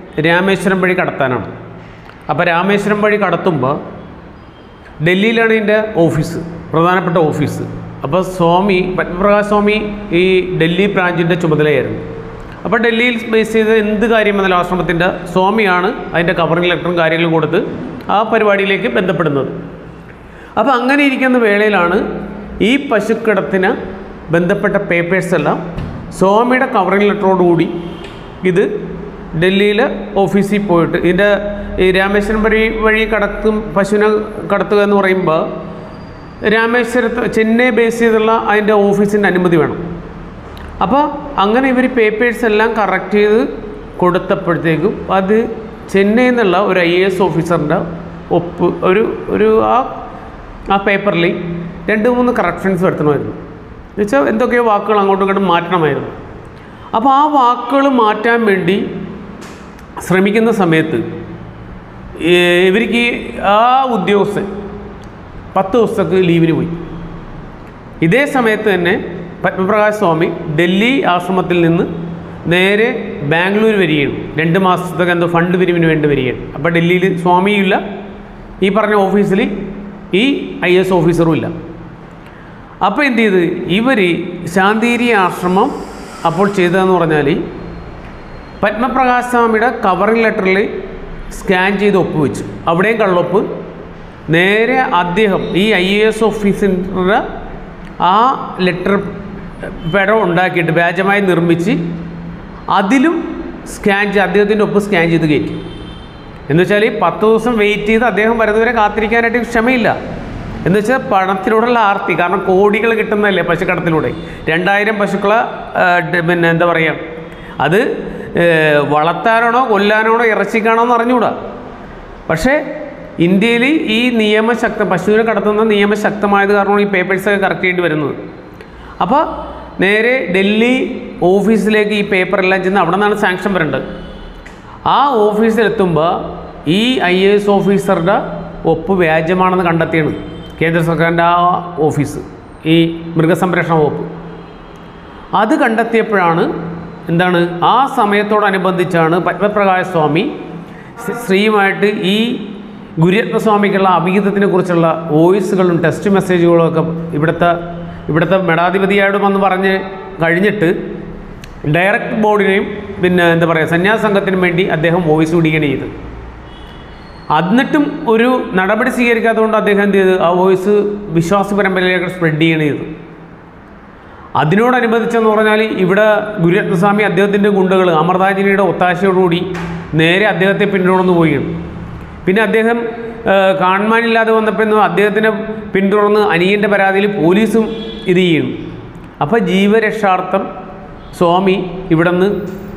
രാമേശ്വരം വഴി കടത്താനാണ് അപ്പോൾ രാമേശ്വരം വഴി കടത്തുമ്പോൾ ഡൽഹിയിലാണ് ഇതിൻ്റെ ഓഫീസ് പ്രധാനപ്പെട്ട ഓഫീസ് അപ്പോൾ സ്വാമി പത്മപ്രകാശ് സ്വാമി ഈ ഡൽഹി ബ്രാഞ്ചിൻ്റെ ചുമതലയായിരുന്നു അപ്പോൾ ഡൽഹിയിൽ ബേസ് ചെയ്ത് എന്ത് കാര്യം വന്നാലും ആശ്രമത്തിൻ്റെ സ്വാമിയാണ് അതിൻ്റെ കവറിംഗ് ലെറ്ററും കാര്യങ്ങളും കൊടുത്ത് ആ പരിപാടിയിലേക്ക് ബന്ധപ്പെടുന്നത് അപ്പോൾ അങ്ങനെ ഇരിക്കുന്ന വേളയിലാണ് ഈ പശുക്കടത്തിന് ബന്ധപ്പെട്ട പേപ്പേഴ്സ് എല്ലാം സ്വാമിയുടെ കവറിംഗ് ലെറ്ററോടുകൂടി ഇത് ഡൽഹിയിൽ ഓഫീസിൽ പോയിട്ട് ഇതിൻ്റെ ഈ രാമേശ്വരം വഴി വഴി കടത്തും പശുവിനെ കടത്തുക എന്ന് പറയുമ്പോൾ രാമേശ്വരത്ത് ചെന്നൈ ബേസ് ചെയ്തുള്ള അതിൻ്റെ ഓഫീസിൻ്റെ അനുമതി വേണം അപ്പോൾ അങ്ങനെ ഇവർ പേപ്പേഴ്സ് എല്ലാം കറക്റ്റ് ചെയ്ത് കൊടുത്തപ്പോഴത്തേക്കും അത് ചെന്നൈയിൽ നിന്നുള്ള ഒരു ഐ എ എസ് ഓഫീസറിൻ്റെ ഒപ്പ് ഒരു ഒരു ആ ആ പേപ്പറിൽ രണ്ട് മൂന്ന് കറക്ഷൻസ് വരുത്തണമായിരുന്നു എന്നുവെച്ചാൽ എന്തൊക്കെയോ വാക്കുകൾ അങ്ങോട്ടും ഇങ്ങോട്ടും മാറ്റണമായിരുന്നു അപ്പോൾ ആ വാക്കുകൾ മാറ്റാൻ വേണ്ടി ശ്രമിക്കുന്ന സമയത്ത് ഈ ഇവർക്ക് ഈ ആ ഉദ്യോഗസ്ഥൻ പത്ത് ദിവസത്തേക്ക് ലീവിന് പോയി ഇതേ സമയത്ത് തന്നെ പത്മപ്രകാശ് സ്വാമി ഡൽഹി ആശ്രമത്തിൽ നിന്ന് നേരെ ബാംഗ്ലൂർ വരികയാണ് രണ്ട് മാസത്തേക്ക് എന്തോ ഫണ്ട് പിരിവിന് വേണ്ടി വരികയാണ് അപ്പോൾ ഡൽഹിയിൽ സ്വാമിയും ഈ പറഞ്ഞ ഓഫീസിൽ ഈ ഐ എസ് ഓഫീസറും ഇല്ല അപ്പോൾ എന്ത് ചെയ്ത് ഇവർ ശാന്തിഗിരി ആശ്രമം അപ്പോൾ ചെയ്തതെന്ന് പറഞ്ഞാൽ പത്മപ്രകാശ് സ്വാമിയുടെ കവറിംഗ് ലെറ്ററിൽ സ്കാൻ ചെയ്ത് ഒപ്പുവെച്ചു അവിടെയും കള്ളൊപ്പ് നേരെ അദ്ദേഹം ഈ ഐ എ എസ് ഓഫീസിൻ്റെ ആ ലെറ്റർ പെട ഉണ്ടാക്കിയിട്ട് വ്യാജമായി നിർമ്മിച്ച് അതിലും സ്കാൻ ചെയ്ത് അദ്ദേഹത്തിൻ്റെ ഒപ്പ് സ്കാൻ ചെയ്ത് കയറ്റി എന്ന് വെച്ചാൽ ഈ പത്ത് ദിവസം വെയിറ്റ് ചെയ്ത് അദ്ദേഹം വരുന്നവരെ കാത്തിരിക്കാനായിട്ട് ക്ഷമയില്ല എന്ന് വെച്ചാൽ പണത്തിനോടുള്ള ആർത്തി കാരണം കോടികൾ കിട്ടുന്നതല്ലേ പശുക്കടത്തിലൂടെ രണ്ടായിരം പശുക്കളെ ആ, ഡ- പിന്നെ എന്താ പറയുക അത് ഏ, വളർത്താനാണോ കൊല്ലാനാണോ ഇറച്ചിക്കാണോ എന്ന് അറിഞ്ഞുകൂടാ പക്ഷേ ഇന്ത്യയിൽ ഈ നിയമശക്ത പശുവിനെ കടത്തുന്ന നിയമശക്തമായത് കാരണമാണ് ഈ പേപ്പേഴ്സൊക്കെ കറക്റ്റ് ചെയ്യേണ്ടി വരുന്നത് അപ്പോൾ നേരെ ഡൽഹി ഓഫീസിലേക്ക് ഈ പേപ്പറെല്ലാം ചെന്ന് അവിടെ നിന്നാണ് സാങ്ഷൻ വരേണ്ടത് ആ ഓഫീസിലെത്തുമ്പോൾ ഈ ഐ എ എസ് ഓഫീസറുടെ ഒപ്പ് വ്യാജമാണെന്ന് കണ്ടെത്തിയാണ് കേന്ദ്ര സർക്കാരിൻ്റെ ആ ഓഫീസ് ഈ മൃഗസംരക്ഷണ വകുപ്പ് അത് കണ്ടെത്തിയപ്പോഴാണ് എന്താണ് ആ സമയത്തോടനുബന്ധിച്ചാണ് പത്മപ്രകാശ് സ്വാമി ശ്രീ- ശ്രീയുമായിട്ട് ഈ ഗുരുരത്നസ്വാമിക്കുള്ള അഭിഹിതത്തിനെ കുറിച്ചുള്ള വോയിസുകളും ടെക്സ്റ്റ് മെസ്സേജുകളും ഒക്കെ ഇവിടുത്തെ ഇവിടുത്തെ മഠാധിപതിയോട് വന്ന് പറഞ്ഞ് കഴിഞ്ഞിട്ട് ഡയറക്റ്റ് ബോർഡിനെയും പിന്നെ എന്താ പറയുക സന്യാസ സംഘത്തിനും വേണ്ടി അദ്ദേഹം വോയിസ് വിടുകയാണ് ചെയ്തത് എന്നിട്ടും ഒരു നടപടി സ്വീകരിക്കാത്തതുകൊണ്ട് അദ്ദേഹം എന്ത് ചെയ്തു ആ വോയിസ് വിശ്വാസ പരമ്പരയിലേക്ക് സ്പ്രെഡ് ചെയ്യണ ചെയ്തു അതിനോടനുബന്ധിച്ചെന്ന് പറഞ്ഞാൽ ഇവിടെ ഗുരുരത്നസ്വാമി അദ്ദേഹത്തിൻ്റെ ഗുണ്ടകൾ അമൃതാഞ്ജലിയുടെ ഒത്താശയോടുകൂടി നേരെ അദ്ദേഹത്തെ പിന്തുടർന്ന് പോവുകയാണ് പിന്നെ അദ്ദേഹം ആ, കാണുവാനില്ലാതെ വന്നപ്പോൾ അദ്ദേഹത്തിനെ പിന്തുടർന്ന് അനിയൻ്റെ പരാതിയിൽ പോലീസും ഇത് ചെയ്യുന്നു അപ്പോൾ ജീവരക്ഷാർത്ഥം സ്വാമി ഇവിടെ നിന്ന്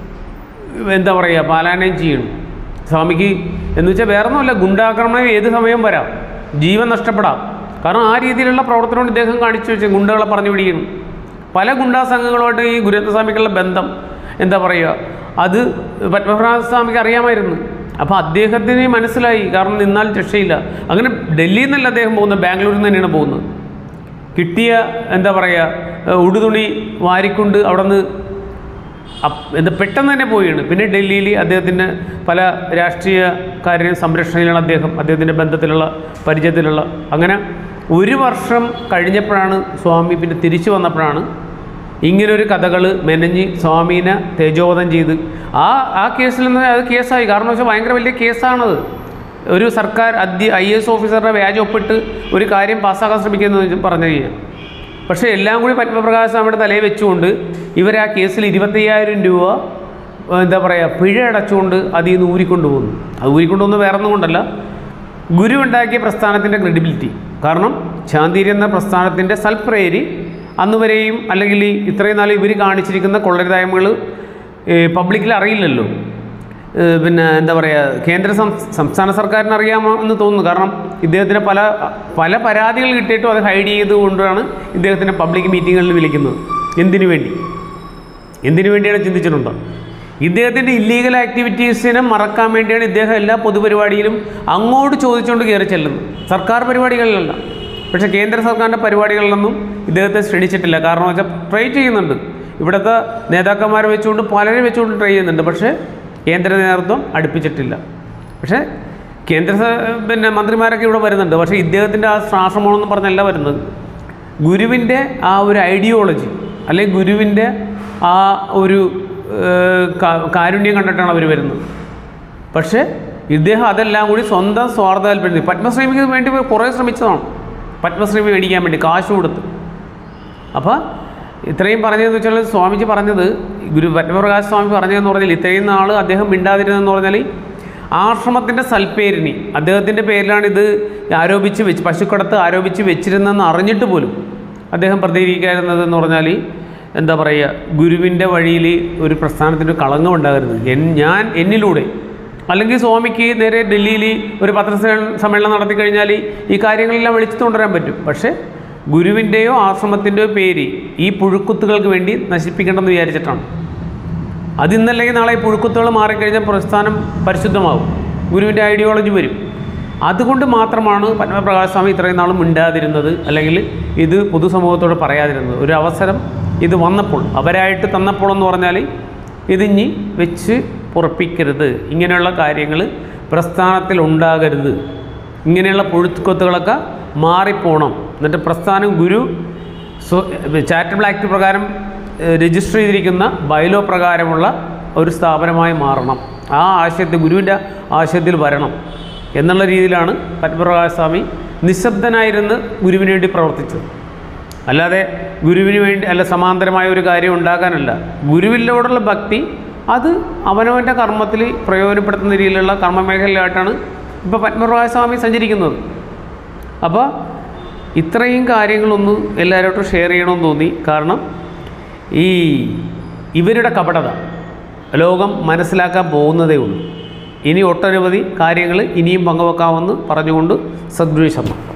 എന്താ പറയുക പാലായനം ചെയ്യണം സ്വാമിക്ക് എന്ന് വെച്ചാൽ വേറെ ഒന്നുമല്ല ഗുണ്ടാക്രമണം ഏത് സമയം വരാം ജീവൻ നഷ്ടപ്പെടാം കാരണം ആ രീതിയിലുള്ള പ്രവർത്തനം ഇദ്ദേഹം കാണിച്ചു വെച്ച് ഗുണ്ടകളെ പറഞ്ഞു പിടിക്കുന്നു പല ഗുണ്ടാ സംഘങ്ങളുമായിട്ട് ഈ ഗുരുരത്നസ്വാമിക്കുള്ള ബന്ധം എന്താ പറയുക അത് പത്മപ്രഭാ സ്വാമിക്ക് അറിയാമായിരുന്നു അപ്പോൾ അദ്ദേഹത്തിന് മനസ്സിലായി കാരണം നിന്നാൽ രക്ഷയില്ല അങ്ങനെ ഡൽഹിയിൽ നിന്നല്ല അദ്ദേഹം പോകുന്നത് ബാംഗ്ലൂരിൽ നിന്ന് തന്നെയാണ് പോകുന്നത് കിട്ടിയ എന്താ പറയുക ഉടുതുണി വാരിക്കൊണ്ട് അവിടെ നിന്ന് അപ്പ് എന്താ പെട്ടെന്ന് തന്നെ പോവുകയാണ് പിന്നെ ഡൽഹിയിൽ അദ്ദേഹത്തിൻ്റെ പല രാഷ്ട്രീയ കാര്യ സംരക്ഷണയിലാണ് അദ്ദേഹം അദ്ദേഹത്തിൻ്റെ ബന്ധത്തിലുള്ള പരിചയത്തിലുള്ള അങ്ങനെ ഒരു വർഷം കഴിഞ്ഞപ്പോഴാണ് സ്വാമി പിന്നെ തിരിച്ചു വന്നപ്പോഴാണ് ഇങ്ങനൊരു കഥകൾ മെനഞ്ഞ് സ്വാമീനെ തേജോവധം ചെയ്ത് ആ ആ കേസിൽ നിന്ന് അത് കേസായി കാരണം വെച്ചാൽ ഭയങ്കര വലിയ കേസാണത് ഒരു സർക്കാർ അധ്യ ഐ എസ് ഓഫീസറുടെ വ്യാജം ഒപ്പിട്ട് ഒരു കാര്യം പാസ്സാക്കാൻ ശ്രമിക്കുന്നത് പറഞ്ഞു കഴിഞ്ഞാൽ പക്ഷേ എല്ലാം കൂടി പത്മപ്രകാശ് സ്വാമിയുടെ തലയിൽ വെച്ചുകൊണ്ട് ഇവർ ആ കേസിൽ ഇരുപത്തയ്യായിരം രൂപ ഏഹ്, എന്താ പറയുക പിഴ അടച്ചുകൊണ്ട് അതിൽ നിന്ന് ഊരിക്കൊണ്ട് പോകുന്നു അത് ഊരിക്കൊണ്ട് പോകുന്നത് വേറെ ഒന്നും കൊണ്ടല്ല ഗുരു ഉണ്ടാക്കിയ പ്രസ്ഥാനത്തിൻ്റെ ക്രെഡിബിലിറ്റി കാരണം ശാന്തിരി എന്ന പ്രസ്ഥാനത്തിൻ്റെ സൽപ്രേരി അന്ന് വരെയും അല്ലെങ്കിൽ ഈ ഇത്രയും നാൾ ഇവർ കാണിച്ചിരിക്കുന്ന കൊള്ളരുതായ്മകൾ പബ്ലിക്കിൽ അറിയില്ലല്ലോ ഏഹ് പിന്നെ എന്താ പറയുക കേന്ദ്ര സം- സംസ്ഥാന സർക്കാരിന് അറിയാമോ എന്ന് തോന്നുന്നു കാരണം ഇദ്ദേഹത്തിന് പല പല പരാതികൾ കിട്ടിയിട്ടും അത് ഹൈഡ് ചെയ്തുകൊണ്ടാണ് ഇദ്ദേഹത്തിനെ പബ്ലിക് മീറ്റിങ്ങുകളിൽ വിളിക്കുന്നത് എന്തിനു വേണ്ടി എന്തിനു വേണ്ടിയാണ് ചിന്തിച്ചിട്ടുണ്ടോ ഇദ്ദേഹത്തിൻ്റെ ഇല്ലീഗൽ ആക്ടിവിറ്റീസിനെ മറക്കാൻ വേണ്ടിയാണ് ഇദ്ദേഹം എല്ലാ പൊതുപരിപാടിയിലും അങ്ങോട്ട് ചോദിച്ചുകൊണ്ട് കയറി ചെല്ലുന്നത് സർക്കാർ പരിപാടികളിലല്ല പക്ഷേ കേന്ദ്ര സർക്കാരിൻ്റെ പരിപാടികളിലൊന്നും ഇദ്ദേഹത്തെ ക്ഷണിച്ചിട്ടില്ല കാരണം വെച്ചാൽ ട്രൈ ചെയ്യുന്നുണ്ട് ഇവിടുത്തെ നേതാക്കന്മാരെ വെച്ചുകൊണ്ട് പലരെ വെച്ചുകൊണ്ട് ട്രൈ ചെയ്യുന്നുണ്ട് പക്ഷേ കേന്ദ്ര നേതൃത്വം അടുപ്പിച്ചിട്ടില്ല പക്ഷേ കേന്ദ്ര സ- പിന്നെ മന്ത്രിമാരൊക്കെ ഇവിടെ വരുന്നുണ്ട് പക്ഷേ ഇദ്ദേഹത്തിൻ്റെ ആ ആശ്രമമെന്ന് പറഞ്ഞല്ല വരുന്നത് ഗുരുവിൻ്റെ ആ ഒരു ഐഡിയോളജി അല്ലെങ്കിൽ ഗുരുവിൻ്റെ ആ ഒരു ഏഹ്, കാ- കാരുണ്യം കണ്ടിട്ടാണ് അവർ വരുന്നത് പക്ഷേ ഇദ്ദേഹം അതെല്ലാം കൂടി സ്വന്തം സ്വാർത്ഥ താല്പര്യത്തിൽ പത്മശ്രീക്ക് വേണ്ടി കുറേ ശ്രമിച്ചതാണ് പത്മശ്രീ മേടിക്കാൻ വേണ്ടി കാശ് കൊടുത്ത് അപ്പോൾ ഇത്രയും പറഞ്ഞതെന്ന് വെച്ചാൽ സ്വാമിജി പറഞ്ഞത് ഗുരു പത്മപ്രകാശ് സ്വാമി പറഞ്ഞതെന്ന് പറഞ്ഞാൽ ഇത്രയും നാൾ അദ്ദേഹം മിണ്ടാതിരുന്നതെന്ന് പറഞ്ഞാൽ ആശ്രമത്തിൻ്റെ സൽപ്പേരിനി അദ്ദേഹത്തിൻ്റെ പേരിലാണ് ഇത് ആരോപിച്ച് വെച്ച് പശുക്കടത്ത് ആരോപിച്ച് വെച്ചിരുന്നെന്ന് അറിഞ്ഞിട്ട് പോലും അദ്ദേഹം പ്രതികരിക്കാതിരുന്നതെന്ന് പറഞ്ഞാൽ എന്താ പറയുക ഗുരുവിൻ്റെ വഴിയിൽ ഒരു പ്രസ്ഥാനത്തിന് കളങ്കം ഉണ്ടാകരുത് എൻ ഞാൻ എന്നിലൂടെ അല്ലെങ്കിൽ സ്വാമിക്ക് നേരെ ഡൽഹിയിൽ ഒരു പത്രസമ്മേളനം സമ്മേളനം നടത്തി കഴിഞ്ഞാൽ ഈ കാര്യങ്ങളെല്ലാം വിളിച്ചു കൊണ്ടുവരാൻ പറ്റും പക്ഷേ ഗുരുവിൻ്റെയോ ആശ്രമത്തിൻ്റെയോ പേര് ഈ പുഴുക്കുത്തുകൾക്ക് വേണ്ടി നശിപ്പിക്കണമെന്ന് വിചാരിച്ചിട്ടാണ് അതിന്നല്ലെങ്കിൽ നാളെ ഈ പുഴുക്കുത്തുകൾ മാറിക്കഴിഞ്ഞാൽ പ്രസ്ഥാനം പരിശുദ്ധമാവും ഗുരുവിൻ്റെ ഐഡിയോളജി വരും അതുകൊണ്ട് മാത്രമാണ് പത്മപ്രകാശ് സ്വാമി ഇത്രയും നാളും മിണ്ടാതിരുന്നത് അല്ലെങ്കിൽ ഇത് പൊതുസമൂഹത്തോട് പറയാതിരുന്നത് ഒരു അവസരം ഇത് വന്നപ്പോൾ അവരായിട്ട് തന്നപ്പോൾ എന്ന് പറഞ്ഞാൽ ഇതിഞ്ഞി വെച്ച് പുറപ്പിക്കരുത് ഇങ്ങനെയുള്ള കാര്യങ്ങൾ പ്രസ്ഥാനത്തിൽ ഉണ്ടാകരുത് ഇങ്ങനെയുള്ള പുഴുക്കൊത്തുകളൊക്കെ മാറിപ്പോണം എന്നിട്ട് പ്രസ്ഥാനം ഗുരു ചാരിറ്റബിൾ ആക്ട് പ്രകാരം ഏഹ്, രജിസ്റ്റർ ചെയ്തിരിക്കുന്ന ബൈലോ പ്രകാരമുള്ള ഒരു സ്ഥാപനമായി മാറണം ആ ആശയത്തിൽ ഗുരുവിൻ്റെ ആശയത്തിൽ വരണം എന്നുള്ള രീതിയിലാണ് പത്മപ്രകാശ് സ്വാമി നിശബ്ദനായിരുന്ന് ഗുരുവിന് വേണ്ടി പ്രവർത്തിച്ചത് അല്ലാതെ ഗുരുവിന് വേണ്ടി അല്ല സമാന്തരമായ ഒരു കാര്യം ഉണ്ടാക്കാനല്ല ഗുരുവിനോടുള്ള ഭക്തി അത് അവനവൻ്റെ കർമ്മത്തിൽ പ്രയോജനപ്പെടുത്തുന്ന രീതിയിലുള്ള കർമ്മമേഖലയിലായിട്ടാണ് ഇപ്പോൾ പത്മപ്രകാശ് സ്വാമി സഞ്ചരിക്കുന്നത് അപ്പോൾ ഇത്രയും കാര്യങ്ങളൊന്ന് എല്ലാവരോട്ടും ഷെയർ ചെയ്യണമെന്ന് തോന്നി കാരണം ഈ ഇവരുടെ കപടത ലോകം മനസ്സിലാക്കാൻ പോകുന്നതേ ഉള്ളൂ ഇനി ഒട്ടനവധി കാര്യങ്ങൾ ഇനിയും പങ്കുവെക്കാമെന്ന് പറഞ്ഞുകൊണ്ട് സദ്ഗുരു ശർമ്മ